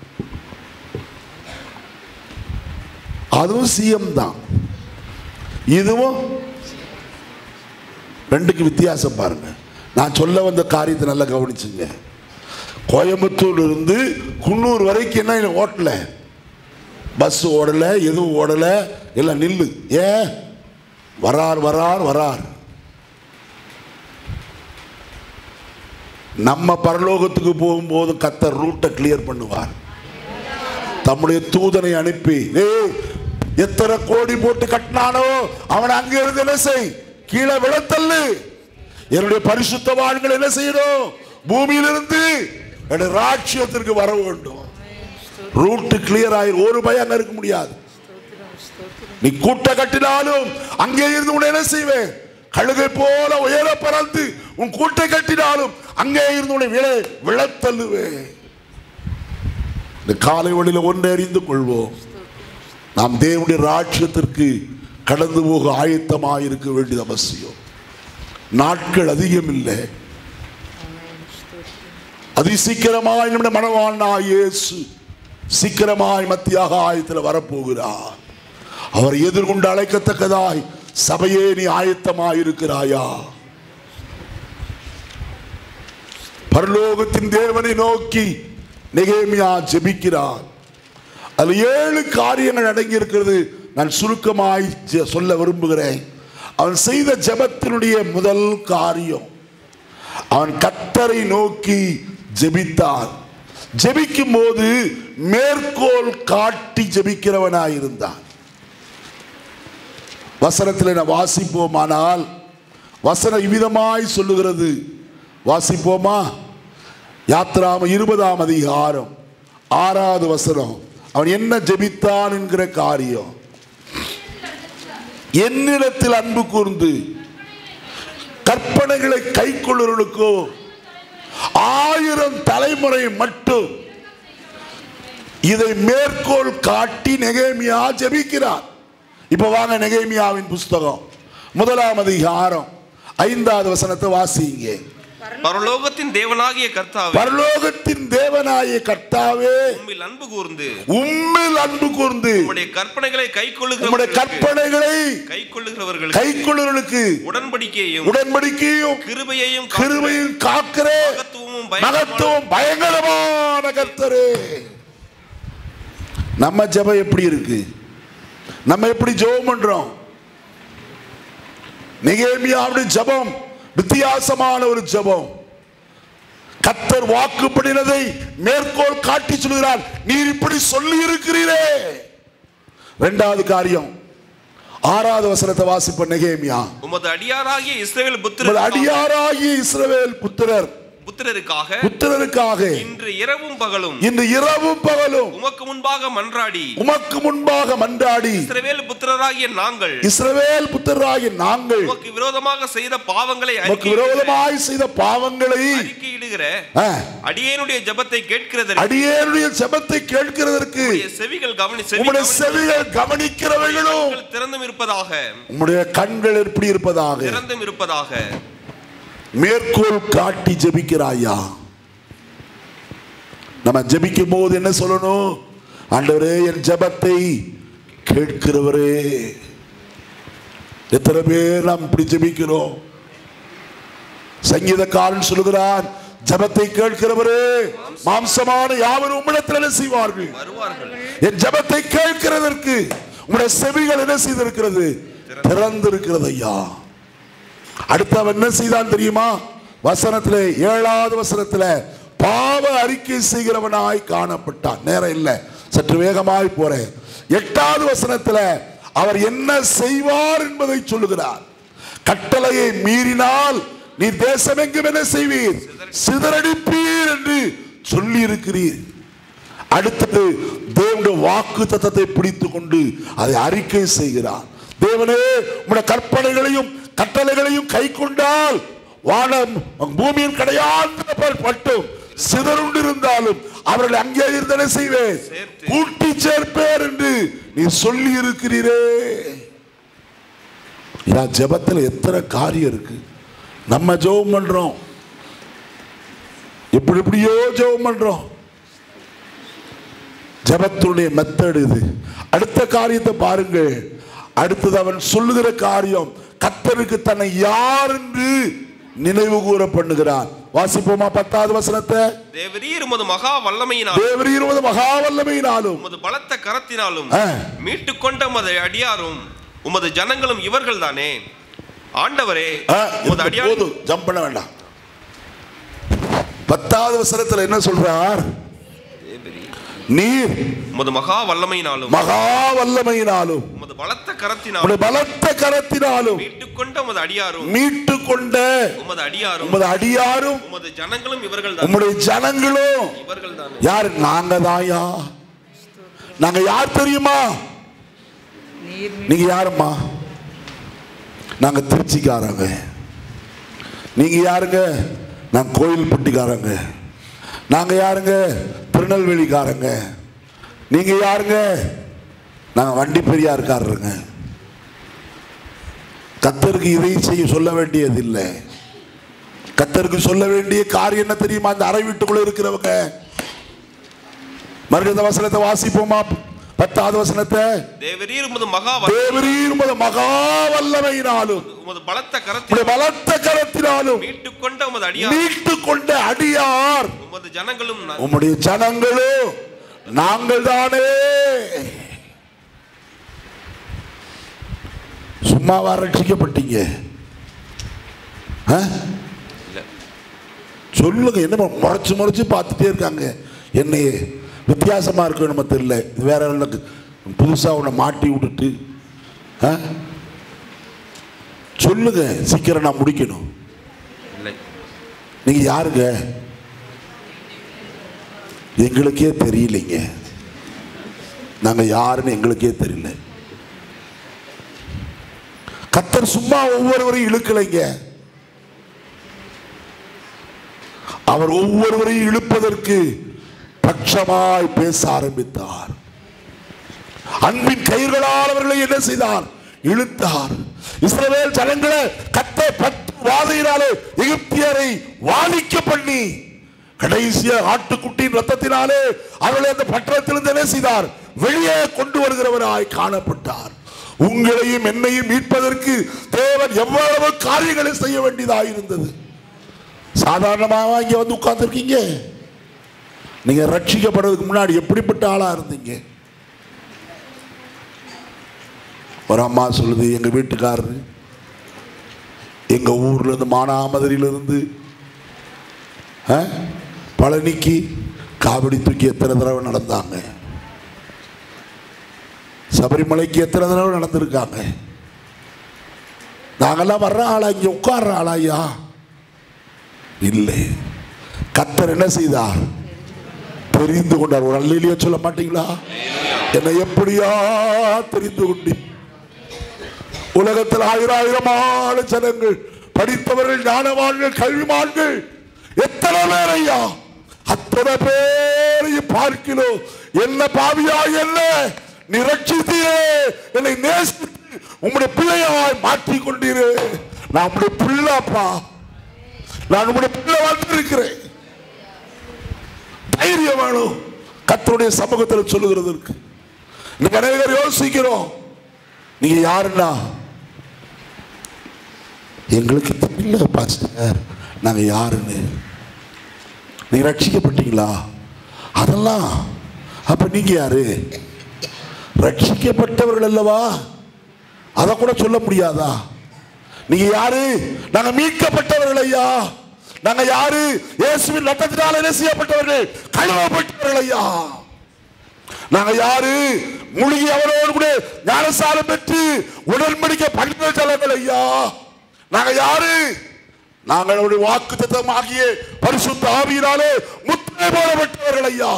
அதுவும் சிஎம் தான் இதுவும் ரெண்டுக்கு வித்தியாசம் பாருங்க நான் சொல்ல வந்த காரியத்தை நல்லா கவனிச்சுங்க கோயம்புத்தூர்ல இருந்து குன்னூர் வரைக்கும் என்ன இல்லை ஓட்டல பஸ் ஓடல எதுவும் ஓடல எல்லாம் நில்லு ஏன் வரார் வரார் வரார் நம்ம பரலோகத்துக்கு போகும்போது கத்தர் ரூட்டை கிளியர் பண்ணுவார் தம்முடைய தூதனை அனுப்பி ஏய் எத்தனை கோடி போட்டு கட்டினானோ அவனை அங்க இருந்து என்ன செய் கீழே விழத்தள்ளு என்னுடைய பரிசுத்த வாழ்கள் என்ன செய்யணும் பூமியிலிருந்து என்னுடைய ராட்சியத்திற்கு வர வேண்டும் ரூட் கிளியர் ஆயிரும் ஒரு பயம் அங்க இருக்க முடியாது நீ கூட்ட கட்டினாலும் அங்கே இருந்து உன்னை என்ன செய்வேன் கழுகை போல உயர பறந்து உன் கூட்டை கட்டினாலும் அங்கே இருந்து உன்னை விழ விழத்தள்ளுவேன் இந்த காலை வழியில ஒன்றை அறிந்து கொள்வோம் நாம் தேவனுடைய ராட்சியத்திற்கு கடந்து போக ஆயத்தமாக இருக்க வேண்டியது அவசியம் நாட்கள் அதிகம் இல்லை அதி சீக்கிரமாய் நம்முடைய மனவாழ்னா இயேசு சீக்கிரமாய் மத்தியாக ஆயத்தில் வரப்போகிறார் அவர் எதிர்கொண்டு அழைக்கத்தக்கதாய் சபையே நீ ஆயத்தமாய் இருக்கிறாயா பரலோகத்தின் தேவனை நோக்கி நெகேமியா ஜெபிக்கிறார் அதில் ஏழு காரியங்கள் அடங்கி இருக்கிறது நான் சுருக்கமாய் ஜெ- சொல்ல விரும்புகிறேன் அவன் செய்த ஜெபத்தினுடைய முதல் காரியம் அவன் கத்தரை நோக்கி ஜெபித்தான் ஜெபிக்கும் போது மேற்கோள் காட்டி ஜெபிக்கிறவனாயிருந்தான் வசனத்தில் நான் வாசிப்போமானால் வசனம் இவ்விதமாய் சொல்லுகிறது வாசிப்போமா யாத்ராம இருபதாம் அதிகாரம் ஆறாவது வசனம் அவன் என்ன ஜெபித்தான் என்கிற காரியம் என்னிடத்தில் அன்பு கூர்ந்து கற்பனைகளை கை கொள்ளுவர்களுக்கோ ஆயிரம் தலைமுறை மட்டும் இதை மேற்கோள் காட்டி நெகேமியா ஜெபிக்கிறார் இப்ப வாங்க நெகேமியாவின் புஸ்தகம் முதலாம் அதிகாரம் ஐந்தாவது வசனத்தை வாசிங்க பரலோகத்தின் தேவனாகிய கர்த்தாவே பரலோகத்தின் தேவனாய கர்த்தாவே உம்மில் அன்பு கூர்ந்து உம்மில் அன்பு கூர்ந்து உம்முடைய கற்பனைகளை கை உம்முடைய கொள்ளுகிறவர்களுக்கு கற்பனைகளை கை கொள்ளுகிறவர்களுக்கு கைக்கொள்ளுவர்களுக்கு உடன்படிக்கையையும் உடன்படிக்கையும் கிருபையையும் கிருபையும் காக்கிற மகத்துவமும் மகத்துவம் பயங்கரமான கர்த்தரே நம்ம ஜெபம் எப்படி இருக்கு நம்ம எப்படி ஜெபம் பண்றோம் நெகேமியாவுடைய ஜெபம் வித்தியாசமான ஒரு ஜெபம் கத்தர் வாக்குப்படினதை மேற்கோள் காட்டி சொல்கிறார் நீர் இப்படி சொல்லி இருக்கிறீரே இரண்டாவது காரியம் ஆறாவது வசனத்தை வாசிப்ப நெகேமியா உமது அடியாராகிய இஸ்ரவேல் உமது புத்திரர் அடியாராகிய இஸ்ரவேல் புத்திரர் புத்திரருக்காக புத்திரருக்காக இன்று இரவும் பகலும் இன்று இரவும் பகலும் உமக்கு முன்பாக மன்றாடி உமக்கு முன்பாக மன்றாடி இஸ்ரவேல் புத்திரராகிய நாங்கள் இஸ்ரவேல் புத்திரராகிய நாங்கள் உமக்கு விரோதமாக செய்த பாவங்களை உமக்கு அறிக்கையிடுகிற- விரோதமாய் செய்த பாவங்களை அறிக்கையிடுகிற ஆ, அடியேனுடைய ஜெபத்தை கேட்கிறதற்கு அடியேனுடைய செபத்தை கேட்கிறதற்கு உம்முடைய செவிகள் கவனி செவி உம்முடைய கவனி- செவிகள் கவனிக்கிறவைகளும் கண்கள் திறந்தும் இருப்பதாக உம்முடைய கண்கள் எப்படி இருப்பதாக திறந்தும் இருப்பதாக மேற்கோள் காட்டி ஜெபிக்கிறாயா நம்ம ஜெபிக்கும் போது என்ன சொல்லணும் ஆண்டவரே என் ஜெபத்தை கேட்கிறவரே எத்தனை பேர் நாம் இப்படி ஜெபிக்கிறோம் சங்கீதக்காரன் சொல்லுகிறான் ஜெபத்தை கேட்கிறவரே மாம்சமான யாவரும் உம்மிடத்தில் என்ன செய்வார்கள் வருவார்கள் என் ஜெபத்தை கேட்கிறதற்கு உங்களுடைய செவிகள் என்ன செய்திருக்கிறது திறந்திருக்கிறது ஐயா அடுத்து அவன் என்ன செய்தான் தெரியுமா வசனத்திலே ஏழாவது வசனத்திலே பாவ அறிக்கை செய்கிறவனாய் காணப்பட்டான் நேரம் இல்லை சற்று வேகமாய் போறேன் எட்டாவது வசனத்துல அவர் என்ன செய்வார் என்பதை சொல்லுகிறார் கட்டளையை மீறினால் நீ தேசமெங்கும் என்ன செய்வீர் சிதறடிப்பீர் என்று சொல்லி இருக்கிறீர் அடுத்தது தேவனுடைய வாக்கு தத்தத்தை பிடித்துக் கொண்டு அதை அறிக்கை செய்கிறார் தேவனே உம்முடைய கற்பனைகளையும் கட்டளைகளையும் கை கொண்டால் வானம் பூமியின் கடையாந்த பட்டும் சிதறுண்டிருந்தாலும் அவர்களை அங்கே இருந்து என்ன செய்வேன் சேர்த்து. கூட்டி சேர்ப்பேர் என்று நீ சொல்லி இருக்கிறீரே இதான் ஜெபத்துல எத்தனை காரியம் இருக்கு நம்ம ஜெபம் பண்றோம் எப்படி எப்படியோ ஜெபம் பண்றோம் ஜெபத்துடைய மெத்தட் இது அடுத்த காரியத்தை பாருங்கள் அடுத்தது அவன் சொல்லுகிற காரியம் கத்தருக்கு தன்னை யார் என்று நினைவு கூற பண்ணுகிறான் வாசிப்போமா பத்தாவது வசனத்தை தேவரீர் உமது மகா வல்லமையினால் தேவர் இருபது மகாவல்லமையினாலும் உமது பலத்த கரத்தினாலும் ஆ. மீட்டுக் கொண்ட உமது அடியாரும் உமது ஜனங்களும் இவர்கள் தானே ஆண்டவரே ஆ, உமது இந்த அடியார் போதும் ஜம்ப் பண்ண வேண்டாம் பத்தாவது வசனத்துல என்ன சொல்றார் நீர் உமது மகா வல்லமையினாலும் மகா வல்லமையினாலும் உமது பலத்த கரத்தினாலும் உம்முடைய பலத்த கரத்தினாலும் மீட்டுக் கொண்ட உமது அடியாரும் மீட்டு கொண்ட உமது அடியாரும் உமது அடியாரும் உமது ஜனங்களும் இவர்கள் தான் உம்முடைய ஜனங்களும் இவர்கள் தானே யார் நாங்க தாயா நாங்க யார் தெரியுமா நீர் நீங்க யாரும்மா நாங்க திருச்சிக்காரங்க நீங்க யாருங்க நாங்க கோயில்பட்டிக்காரங்க நாங்க யாருங்க திருநெல்வேலிக்காரங்க நீங்க யாருங்க நாங்க வண்டி பெரியார்காரருங்க கத்தருக்கு இதை செய்ய சொல்ல வேண்டியது இல்லை கத்தருக்கு சொல்ல வேண்டிய காரியம் என்ன தெரியுமா அந்த அறை வீட்டுக்குள்ள இருக்கிறவங்க மறுபடியும் இந்த வசனத்தை வாசிப்போமா பத்தாவது வசனத்தை தேவரீர் உமது மகா வ- தேவரீர் உமது மகா வல்லமையினாலும் உமது பலத்த உம்முடைய கரத்தில் பலத்த கரத்தினாலும் மீட்டுக் கொண்ட உமது அடியார் மீட்டு கொண்ட அடியார் உமது ஜனங்களும் ந- உம்முடைய ஜனங்களும் நாங்கள் தானே சும்மாவா ரட்சிக்கப்பட்டீங்க ஆ? இல்ல சொல்லுங்க என்ன முறைச்சு முறைச்சு பார்த்துட்டே இருக்காங்க என்னையே வித்தியாசமா இருக்கு நம்ம தெரியல இது வேற எனக்கு புதுசா உன்னை மாட்டி விட்டுட்டு ஆ? சொல்லுங்க சீக்கிரம் நான் முடிக்கணும் இல்லை நீங்க யாருங்க எங்களுக்கே தெரியலைங்க நாங்க யாருன்னு எங்களுக்கே தெரியல கத்தர் சும்மா ஒவ்வொருவரையும் இழுக்கலைங்க அவர் ஒவ்வொருவரையும் இழுப்பதற்கு பட்சமாய் பேச ஆரம்பித்தார் அன்பின் கயிர்களால் அவர்களை என்ன செய்தார் இழுத்தார் இஸ்ரவேல் ஜனங்களை கத்த பத்து வாதையினாலே எகிப்தியரை வாதிக்க பண்ணி கடைசிய ஆட்டுக்குட்டியின் ரத்தத்தினாலே அவர்களை அந்த பட்டணத்திலிருந்து என்ன செய்தார் வெளியே கொண்டு வருகிறவராய் காணப்பட்டார் உங்களையும் என்னையும் மீட்பதற்கு தேவன் எவ்வளவு காரியங்களை செய்ய வேண்டியதாக இருந்தது சாதாரணமாக இங்க வந்து உட்கார்ந்துருக்கீங்க நீங்க ரட்சிக்கப்படுறதுக்கு முன்னாடி எப்படிப்பட்ட ஆளா இருந்தீங்க ஒரு அம்மா சொல்லுது எங்க வீட்டுக்காரரு எங்க ஊர்ல இருந்து மானாமதுரையில இருந்து ஆ, பழனிக்கு காவடி தூக்கி எத்தனை தடவை நடந்தாங்க சபரிமலைக்கு எத்தனை தடவை நடந்திருக்காங்க நாங்கெல்லாம் வர்ற ஆளா இங்க உட்கார்ற ஆளா ஐயா இல்லை கத்தர் என்ன செய்தார் தெரிந்து கொண்டார் ஒரு அல்லையிலேயே சொல்ல மாட்டீங்களா என்னை எப்படியா தெரிந்து கொண்டு உலகத்தில் ஆயிரம் ஆயிரமான ஜனங்கள் படித்தவர்கள் ஞானவான்கள் கல்விமான்கள் எத்தனை பேர் ஐயா அத்தனை பேரையும் பார்க்கிறோ என்ன பாவியா என்ன நீ ரட்சித்தீரே என்னை நேசித்து உம்முடைய பிள்ளையாய் மாற்றிக் கொண்டீரே நான் உம்முடைய பிள்ளைப்பா நான் உம்முடைய பிள்ளை வந்திருக்கிறேன் தைரியம் வேணும் கத்தருடைய சமூகத்தில் சொல்லுகிறதற்கு இன்னைக்கு அநேகர் யோசிக்கிறோம் நீங்க யாருன்னா எங்களுக்கு தெரியல பாஸ்டர் நாங்க யாருன்னு நீங்க ரட்சிக்கப்பட்டீங்களா அதெல்லாம் அப்ப நீங்க யாரு ரட்சிக்கப்பட்டவர்கள் அல்லவா அதை கூட சொல்ல முடியாதா நீங்க யாரு நாங்க மீட்கப்பட்டவர்கள் ஐயா நாங்க யாரு இயேசுவின் ரத்தத்தினால் என்ன செய்யப்பட்டவர்கள் கழுவப்பட்டவர்கள் ஐயா நாங்க யாரு முழுகி அவரோடு கூட ஞானசாரம் பெற்று உடன்படிக்கை பண்ணின ஜலங்கள் ஐயா நாங்க யாரு நாங்கள் அவருடைய வாக்கு தத்தமாகிய பரிசுத்த ஆவியினாலே முத்திரை போடப்பட்டவர்கள் ஐயா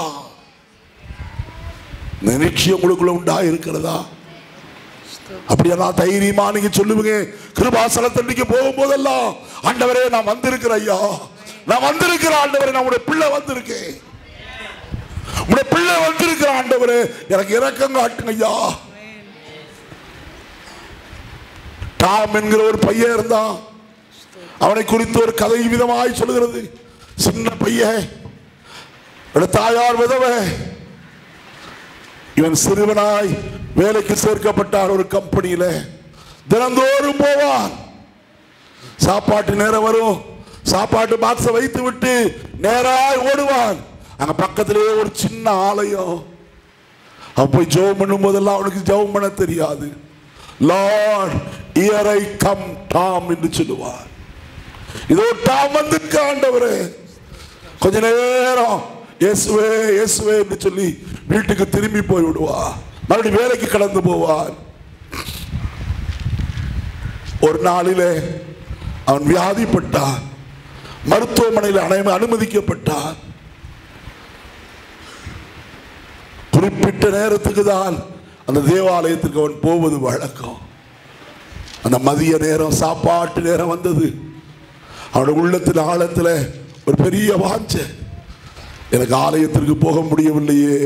இந்த நிச்சயம் உங்களுக்குள்ள உண்டா இருக்கிறதா அப்படியெல்லாம் தைரியமா நீங்க சொல்லுவீங்க கிருபாசலத்தன்னைக்கு போகும்போதெல்லாம் ஆண்டவரே நான் வந்திருக்கிறேன் ஐயா நான் வந்திருக்கிறேன் ஆண்டவரே நான் உடைய பிள்ளை வந்திருக்கேன் உடைய பிள்ளை வந்திருக்கிற ஆண்டவரே எனக்கு இரக்கம் காட்டுங்க ஐயா டாம் என்கிற ஒரு பையன் இருந்தான் அவனை குறித்து ஒரு கதை விதமாய் சொல்லுகிறது சின்ன பையன் இவனுடைய தாயார் விதவை இவன் சிறுவனாய் வேலைக்கு சேர்க்கப்பட்டார் ஒரு கம்பெனியில தினந்தோறும் போவான் சாப்பாட்டு நேரம் வரும் சாப்பாட்டு பாக்ஸை வைத்து விட்டு நேராய் ஓடுவான் அங்க பக்கத்திலேயே ஒரு சின்ன ஆலயம் அவன் போய் ஜெபம் பண்ணும் போதெல்லாம் அவனுக்கு ஜெபம் பண்ண தெரியாது Lord here I come Tom என்று சொல்லுவார் இதோ டாம் வந்திருக்க ஆண்டவரே கொஞ்ச நேரம் இயேசுவே இயேசுவே என்று சொல்லி வீட்டுக்கு திரும்பி போய் விடுவா மறுபடியும் வேலைக்கு கடந்து போவான் ஒரு நாளிலே அவன் வியாதிப்பட்டான் மருத்துவமனையில் அனை- அனுமதிக்கப்பட்டான் குறிப்பிட்ட நேரத்துக்கு தான் அந்த தேவாலயத்துக்கு அவன் போவது வழக்கம் அந்த மதிய நேரம் சாப்பாட்டு நேரம் வந்தது அவனுடைய உள்ளத்தில் ஆழத்தில் ஒரு பெரிய வாஞ்ச எனக்கு ஆலயத்திற்கு போக முடியவில்லையே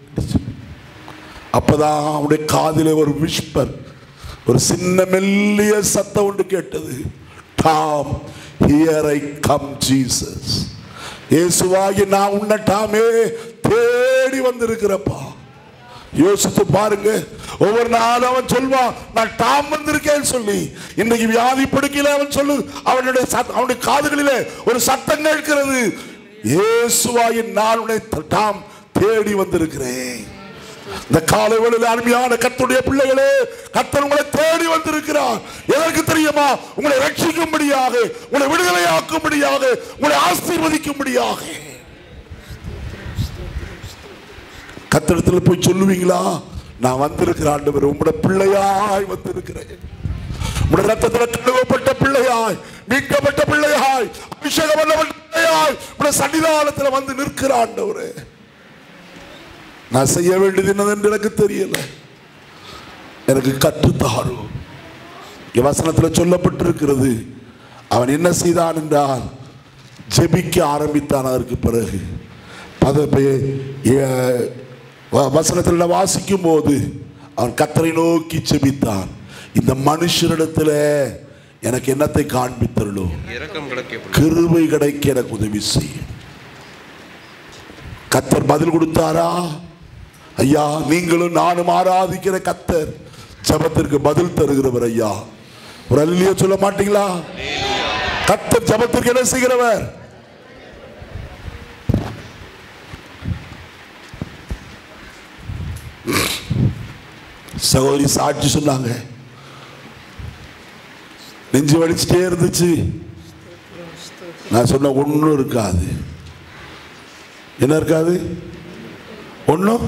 அப்பதான் அவனுடைய காதிலே ஒரு விஸ்பர் ஒரு சின்ன மெல்லிய சத்தம் ஒன்று கேட்டது Tom here I come Jesus இயேசுவாகி நான் உன்னை டாமே தேடி வந்திருக்கிறப்பா யோசித்து பாருங்க ஒவ்வொரு நாளும் அவன் சொல்வான் நான் டாம் வந்திருக்கேன்னு சொல்லி இன்னைக்கு வியாதி படுக்கையில அவன் சொல்லு அவனுடைய சத்- அவனுடைய காதுகளிலே ஒரு சத்தம் கேட்கிறது இயேசுவாயின் நான் உன்னை டாம் தேடி வந்திருக்கிறேன் இந்த காலை வேளையில் அருமையான கர்த்தருடைய பிள்ளைகளே கர்த்தர் உங்களை தேடி வந்திருக்கிறார் எதற்கு தெரியுமா உங்களை ரட்சிக்கும்படியாக உங்களை விடுதலையாக்கும்படியாக உங்களை ஆசீர்வதிக்கும்படியாக கத்தடத்தில் போய் சொல்லுவீங்களா நான் வந்திருக்கிற ஆண்டவர் உங்களோட பிள்ளையாய் வந்திருக்கிறேன் உங்களுடைய ரத்தத்தில் கழுவப்பட்ட பிள்ளையாய் மீட்கப்பட்ட பிள்ளையாய் அபிஷேகம் பண்ணப்பட்ட பிள்ளையாய் உங்களுடைய சன்னிதானத்தில் வந்து நிற்கிற ஆண்டவரே நான் செய்ய வேண்டியது என்னதென்று எனக்கு தெரியல எனக்கு கற்றுத்தாரும் இங்க வசனத்தில் சொல்லப்பட்டிருக்கிறது அவன் என்ன செய்தான் என்றால் ஜெபிக்க ஆரம்பித்தான் அதற்கு பிறகு பத வசனத்தில் வாசிக்கும் போது அவன் கத்தரை நோக்கி ஜெபித்தான் இந்த மனுஷரிடத்துல எனக்கு என்னத்தை காண்பித்தருளும் இரக்கம் கிடைக்க கிருபை கிடைக்க எனக்கு உதவி செய்யும் கத்தர் பதில் கொடுத்தாரா ஐயா நீங்களும் நானும் ஆராதிக்கிற கத்தர் ஜபத்திற்கு பதில் தருகிறவர் ஐயா ஒரு அல்லிய சொல்ல மாட்டீங்களா கத்தர் ஜபத்திற்கு என்ன செய்கிறவர் சகோதரி சாட்சி சொன்னாங்க நெஞ்சு வலிச்சுட்டே இருந்துச்சு நான் சொன்ன ஒன்றும் இருக்காது என்ன இருக்காது ஒன்றும்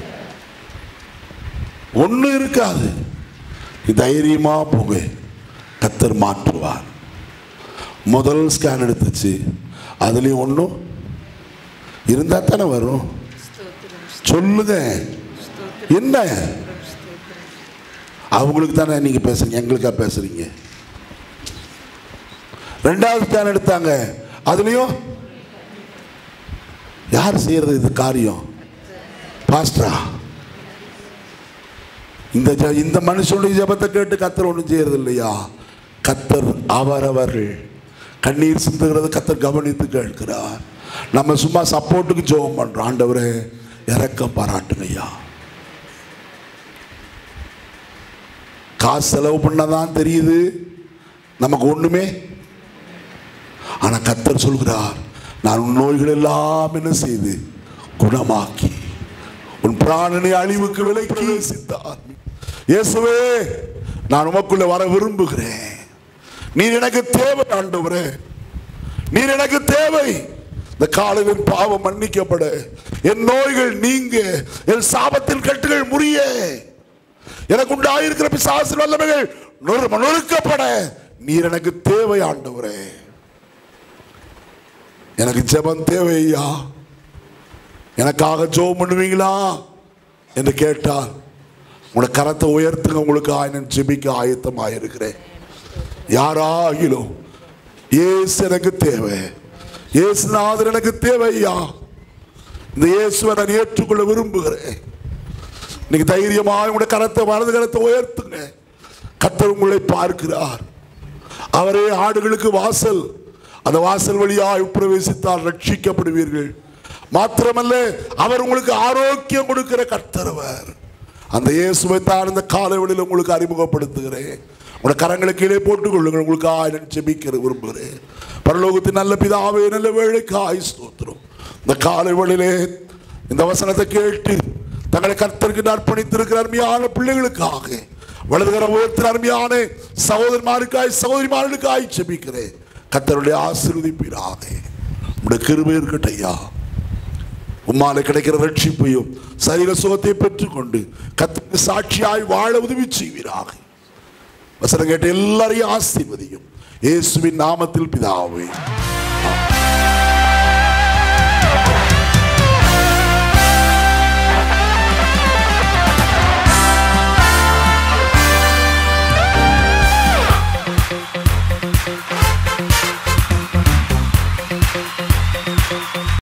ஒன்றும் இருக்காது நீ தைரியமா போங்க கத்தர் மாற்றுவார் முதல் ஸ்கேன் எடுத்துச்சு அதுலேயும் ஒன்றும் இருந்தால் தானே வரும் சொல்லுங்க என்ன அவங்களுக்கு தானே நீங்கள் பேசுறீங்க எங்களுக்கா பேசுறீங்க ரெண்டாவது ஸ்கேன் எடுத்தாங்க அதுலேயும் யார் செய்யறது இது காரியம் பாஸ்டரா இந்த ஜ- இந்த மனுஷனுடைய ஜெபத்தை கேட்டு கத்தர் ஒன்றும் செய்யறது இல்லையா கத்தர் அவரவர்கள் கண்ணீர் சிந்துகிறது கத்தர் கவனித்து கேட்கிறார் நம்ம சும்மா சப்போர்ட்டுக்கு ஜெபம் பண்றோம் ஆண்டவரே இறக்கம் பாராட்டுங்க ஐயா காசு செலவு பண்ணதான் தெரியுது நமக்கு ஒண்ணுமே ஆனா கத்தர் சொல்கிறார் நான் உன் நோய்கள் எல்லாம் என்ன செய்து குணமாக்கி உன் பிராணனை அழிவுக்கு விலைக்கு சித்தார் இயேசுவே நான் உமக்குள்ள வர விரும்புகிறேன் நீர் எனக்கு தேவை ஆண்டவரே நீர் எனக்கு தேவை இந்த காலையில் பாவம் மன்னிக்கப்பட என் நோய்கள் நீங்க என் சாபத்தின் கட்டுகள் முறிய எனக்கு உண்டாயிருக்கிற பிசாசு வல்லமைகள் நொறு- நொறுக்கப்பட நீர் எனக்கு தேவை ஆண்டவரே எனக்கு ஜெபம் தேவை ஐயா எனக்காக ஜெபம் பண்ணுவீங்களா என்று கேட்டால் உங்களோட கரத்தை உயர்த்துங்க உங்களுக்கு ஆயனன் ஜெபிக்க ஆயத்தமாக இருக்கிறேன் யாராகிலும் இயேசு எனக்கு தேவை இயேசுநாதர் எனக்கு தேவை ஐயா இந்த இயேசுவை நான் ஏற்றுக்கொள்ள விரும்புகிறேன் இன்னைக்கு தைரியமாக உங்களுடைய கரத்தை வலது கரத்தை உயர்த்துங்க கத்தர் உங்களை பார்க்கிறார் அவரே ஆடுகளுக்கு வாசல் அந்த வாசல் வழியாய் பிரவேசித்தால் ரட்சிக்கப்படுவீர்கள் மாத்திரமல்ல அவர் உங்களுக்கு ஆரோக்கியம் கொடுக்கிற கர்த்தரவர் அந்த இயேசுவை தான் இந்த காலைவெளியில் உங்களுக்கு அறிமுகப்படுத்துகிறேன் உங்களோட கரங்களை கீழே போட்டுக் கொள்ளுங்கள் உங்களுக்கு ஆயிரம் ஜெபிக்கிற விரும்புகிறேன் பரலோகத்தின் நல்ல பிதாவே நல்ல வேலைக்கு ஆய் ஸ்தோத்திரம் இந்த காலை வேளையிலே இந்த வசனத்தை கேட்டு தங்களை கர்த்தருக்கு அர்ப்பணித்திருக்கிற அருமையான பிள்ளைகளுக்காக வலதுகர உயர்த்தின அருமையான சகோதரமாருக்காய் சகோதரிமார்களுக்காய் செபிக்கிறேன் கர்த்தருடைய ஆசீர்வதிப்பீராக உடைய கிருபை இருக்கட்டும் ஐயா உம்மால கிடைக்கிற ரட்சிப்பையும் சரீர சுகத்தை பெற்றுக்கொண்டு கத்திற்கு சாட்சியாய் வாழ உதவி செய்வீராக வசனம் கேட்ட எல்லாரையும் ஆசீர்வதியும் இயேசுவின் நாமத்தில் பிதாவே